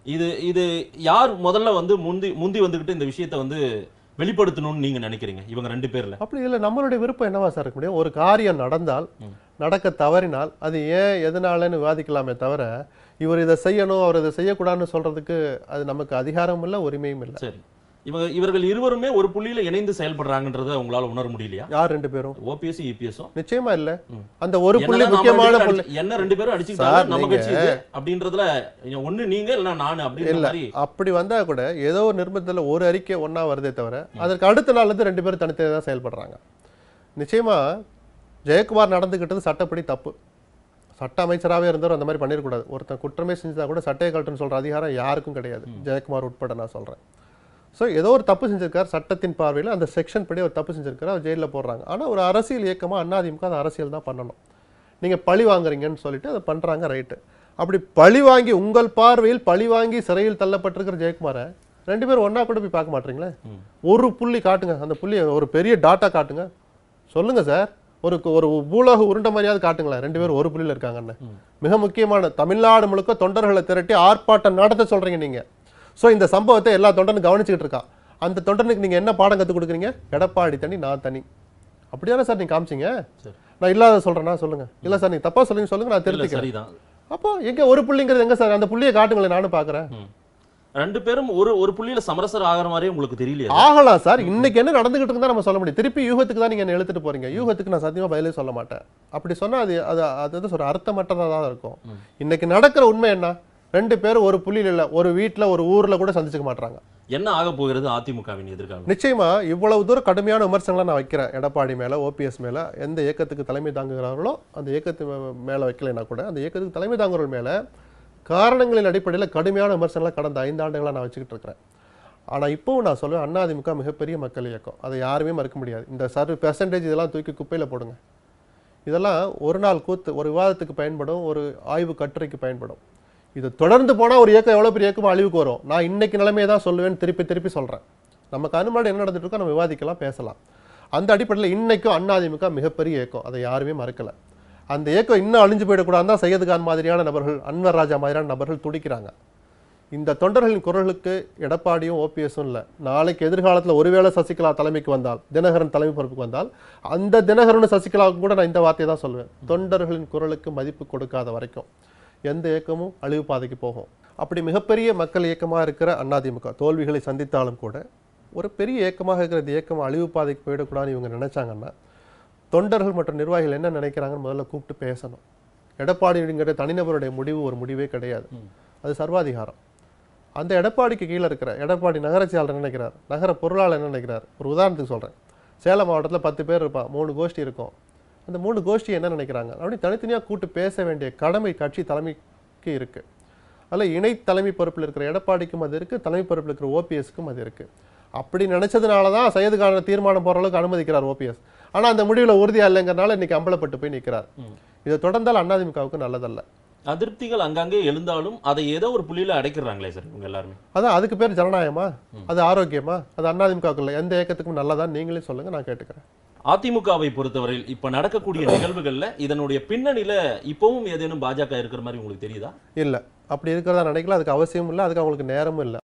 இது இது யார் முதல்ல வந்து முந்தி முந்தி வந்துகிட்டு இந்த விஷயத்தை வந்து வெளிப்படுத்தணும்னு நீங்க நினைக்கிறீங்க இவங்க ரெண்டு பேர்ல அப்படி இல்லை நம்மளுடைய விருப்பம் என்னவா சார் இருக்க முடியும் ஒரு காரியம் நடந்தால் நடக்க தவறினால் அது ஏன் எதனாலன்னு விவாதிக்கலாமே தவிர இவர் இதை செய்யணும் அவர் இதை செய்யக்கூடாதுன்னு சொல்றதுக்கு அது நமக்கு அதிகாரமும் இல்லை உரிமையும் இல்லை சரி இவங்க இவர்கள் இருவருமே ஒரு புள்ளியில இணைந்து செயல்படுறாங்கன்றத உங்களால உணர முடியலையா யார் ரெண்டு பேரும் ஓபிஎஸ் இபிஎஸும் நிச்சயமா இல்ல அந்த ஒரு புள்ளி முக்கியமான புள்ளி என்ன ரெண்டு பேரும் அடிச்சுக்கிட்டாங்க சார், நம்ம நீங்க- கட்சி இது அப்படின்றதுல ஒண்ணு நீங்க இல்ல நானு அப்படின்ற இல்ல மாதிரி அப்படி வந்தா கூட ஏதோ ஒரு நிர்பந்தத்துல ஒரு அறிக்கை ஒண்ணா வருதே தவிர அதற்கு அடுத்த நாள்ல இருந்து ரெண்டு பேரும் தனித்தனியாக தான் செயல்படுறாங்க நிச்சயமா ஜெயக்குமார் நடந்துக்கிட்டது சட்டப்படி தப்பு சட்ட அமைச்சராகவே இருந்தவர் அந்த மாதிரி பண்ணிடக்கூடாது ஒருத்தன் குற்றமே செஞ்சா கூட சட்டையை கழட்டுன்னு சொல்ற அதிகாரம் யாருக்கும் கிடையாது ஜெயக்குமார் உட்பட நான் சொல்றேன் ஸோ ஏதோ ஒரு தப்பு செஞ்சிருக்கார் சட்டத்தின் பார்வையில் அந்த செக்ஷன் படி ஒரு தப்பு செஞ்சிருக்காரு அவர் ஜெயிலில் போடுறாங்க ஆனால் ஒரு அரசியல் இயக்கமாக அண்ணாதிமுக அந்த அரசியல் தான் பண்ணணும் நீங்கள் பழி வாங்குறீங்கன்னு சொல்லிட்டு அதை பண்ணுறாங்க ரைட்டு அப்படி பழி வாங்கி உங்கள் பார்வையில் பழி வாங்கி சிறையில் தள்ளப்பட்டிருக்கிற ஜெயக்குமாரை ரெண்டு பேரும் ஒண்ணா கூட போய் பார்க்க மாட்டீங்களே ஒரு புள்ளி காட்டுங்க அந்த புள்ளி ஒரு பெரிய டாட்டா காட்டுங்க சொல்லுங்க சார் ஒரு ஒரு பூலோக உருண்டை மாதிரியாவது காட்டுங்களேன் ரெண்டு பேரும் ஒரு புள்ளியில் இருக்காங்கன்னு மிக முக்கியமான தமிழ்நாடு முழுக்க தொண்டர்களை திரட்டி ஆர்ப்பாட்டம் நடத்த சொல்றீங்க நீங்க ஸோ இந்த சம்பவத்தை எல்லா தொண்டனும் கவனிச்சுக்கிட்டு இருக்கான் அந்த தொண்டனுக்கு நீங்க என்ன பாடம் கற்றுக் கொடுக்குறீங்க எடப்பாடி தனி நான் தனி அப்படிதானே சார் நீங்க காமிச்சீங்க சரி. நான் இல்லாத சொல்றேன்னா சொல்லுங்க இல்ல சார் நீங்க தப்பா சொல்லுங்க சொல்லுங்க நான் இல்ல திருத்திக்கிறேன் சரிதான் அப்போ எங்க ஒரு புள்ளிங்கிறது எங்க சார் அந்த புள்ளியை காட்டுங்களேன் நானும் பாக்குறேன் ம். ரெண்டு பேரும் ஒரு ஒரு புள்ளியில சமரசர் ஆகிற மாதிரி உங்களுக்கு தெரியலையா ஆகலாம் சார் இன்னைக்கு என்ன நடந்துகிட்டு இருந்தா நம்ம சொல்ல முடியும் திருப்பி யூகத்துக்கு தான் நீங்க என்ன எழுத்துட்டு போறீங்க யூகத்துக்கு நான் சத்தியமா பதிலே சொல்ல மாட்டேன் அப்படி சொன்னா அது அது அது வந்து ஒரு அர்த்தமற்றதா தான் இருக்கும் இன்னைக்கு நடக்கிற உண்மை என்ன ரெண்டு பேரும் ஒரு புள்ளியில் இல்ல ஒரு வீட்ல ஒரு ஊர்ல கூட சந்திச்சுக்க மாட்டாங்க என்ன ஆக போகிறது அதிமுகவின் எதிர்காலம் நிச்சயமா இவ்வளவு தூரம் கடுமையான விமர்சனங்களை நான் வைக்கிறேன் எடப்பாடி மேல ஓபிஎஸ் மேல எந்த இயக்கத்துக்கு தலைமை தாங்குகிறார்களோ அந்த இயக்கத்து மே- மேல வைக்கலைன்னா கூட அந்த இயக்கத்துக்கு தலைமை தாங்குறவர்கள் மேல காரணங்களின் அடிப்படையில் கடுமையான விமர்சனங்களை கடந்த ஐந்து ஆண்டுகளா நான் வச்சுக்கிட்டு இருக்கிறேன் ஆனா இப்போவும் நான் சொல்லுவேன் அதிமுக மிகப்பெரிய மக்கள் இயக்கம் அதை யாருமே மறுக்க முடியாது இந்த சர்வ பெர்சன்டேஜ் இதெல்லாம் தூக்கி குப்பையில போடுங்க இதெல்லாம் ஒரு நாள் கூத்து ஒரு விவாதத்துக்கு பயன்படும் ஒரு ஆய்வு கட்டுரைக்கு பயன்படும் இது தொடர்ந்து போனா ஒரு இயக்கம் எவ்வளவு பெரிய இயக்கமா அழிவுக்கு வரும் நான் இன்னைக்கு நிலைமையை தான் சொல்லுவேன்னு திருப்பி திருப்பி சொல்றேன் நம்ம கண்ணு முன்னாடி என்ன நடந்துட்டு இருக்கோ நம்ம விவாதிக்கலாம் பேசலாம் அந்த அடிப்படையில் இன்னைக்கும் அதிமுக மிகப்பெரிய இயக்கம் அதை யாருமே மறக்கல அந்த இயக்கம் இன்னும் அழிஞ்சு போயிடக்கூடாதுன்னு தான் சையது கான் மாதிரியான நபர்கள் அன்வர் ராஜா மாதிரியான நபர்கள் துடிக்கிறாங்க இந்த தொண்டர்களின் குரலுக்கு எடப்பாடியும் ஓபிஎஸும் இல்லை நாளைக்கு எதிர்காலத்தில் ஒருவேளை சசிகலா தலைமைக்கு வந்தால் தினகரன் தலைமை பொறுப்புக்கு வந்தால் அந்த தினகரன் சசிகலாவுக்கு கூட நான் இந்த வார்த்தையை தான் சொல்லுவேன் தொண்டர்களின் குரலுக்கு மதிப்பு கொடுக்காத வரைக்கும் எந்த இயக்கமும் அழிவு பாதைக்கு போகும் அப்படி மிகப்பெரிய மக்கள் இயக்கமாக இருக்கிற அதிமுக தோல்விகளை சந்தித்தாலும் கூட ஒரு பெரிய இயக்கமாக இருக்கிற இந்த இயக்கம் அழிவு பாதைக்கு போயிடக்கூடாதுன்னு இவங்க நினைச்சாங்கன்னா தொண்டர்கள் மற்றும் நிர்வாகிகள் என்ன நினைக்கிறாங்கன்னு முதல்ல கூப்பிட்டு பேசணும் எடப்பாடிங்கிற தனிநபருடைய முடிவு ஒரு முடிவே கிடையாது அது சர்வாதிகாரம் அந்த எடப்பாடிக்கு கீழே இருக்கிற எடப்பாடி நகர செயலாளர் என்ன நினைக்கிறார் நகர பொருளாளர் என்ன நினைக்கிறார் ஒரு உதாரணத்துக்கு சொல்கிறேன் சேலம் மாவட்டத்தில் பத்து பேர் இருப்பான் மூணு கோஷ்டி இருக்கும் அந்த மூணு கோஷ்டி என்ன நினைக்கிறாங்க அப்படி தனித்தனியாக கூட்டு பேச வேண்டிய கடமை கட்சி தலைமைக்கு இருக்கு அதில் இணை தலைமை பொறுப்பில் இருக்கிற எடப்பாடிக்கும் அது இருக்கு தலைமை பொறுப்பில் இருக்கிற ஓபிஎஸ்க்கும் அது இருக்கு அப்படி நினைச்சதுனால தான் சையதுக்கான தீர்மானம் போற அளவுக்கு அனுமதிக்கிறார் ஓபிஎஸ் ஆனா அந்த முடிவில் உறுதியா இல்லைங்கிறனால இன்னைக்கு அம்பலப்பட்டு போய் நிற்கிறார் இதை தொடர்ந்தால் அதிமுகவுக்கு நல்லதல்ல அதிருப்திகள் அங்கங்கே எழுந்தாலும் அதை ஏதோ ஒரு புள்ளியில அடைக்கிறாங்களே சார் இவங்க எல்லாருமே அதான் அதுக்கு பேர் ஜனநாயகமா அது ஆரோக்கியமா அது அதிமுகவுக்கு இல்லை எந்த இயக்கத்துக்கும் நல்லதான் நீங்களே சொல்லுங்க நான் கேட்டுக்கிறேன் அதிமுகவை பொறுத்தவரையில் இப்ப நடக்கக்கூடிய நிகழ்வுகள்ல இதனுடைய பின்னணியில இப்பவும் ஏதேனும் பாஜக இருக்கிற மாதிரி உங்களுக்கு தெரியுதா இல்லை அப்படி இருக்கிறதா நினைக்கல அதுக்கு அவசியமும் இல்லை அதுக்கு அவங்களுக்கு நேரமும் இல்லை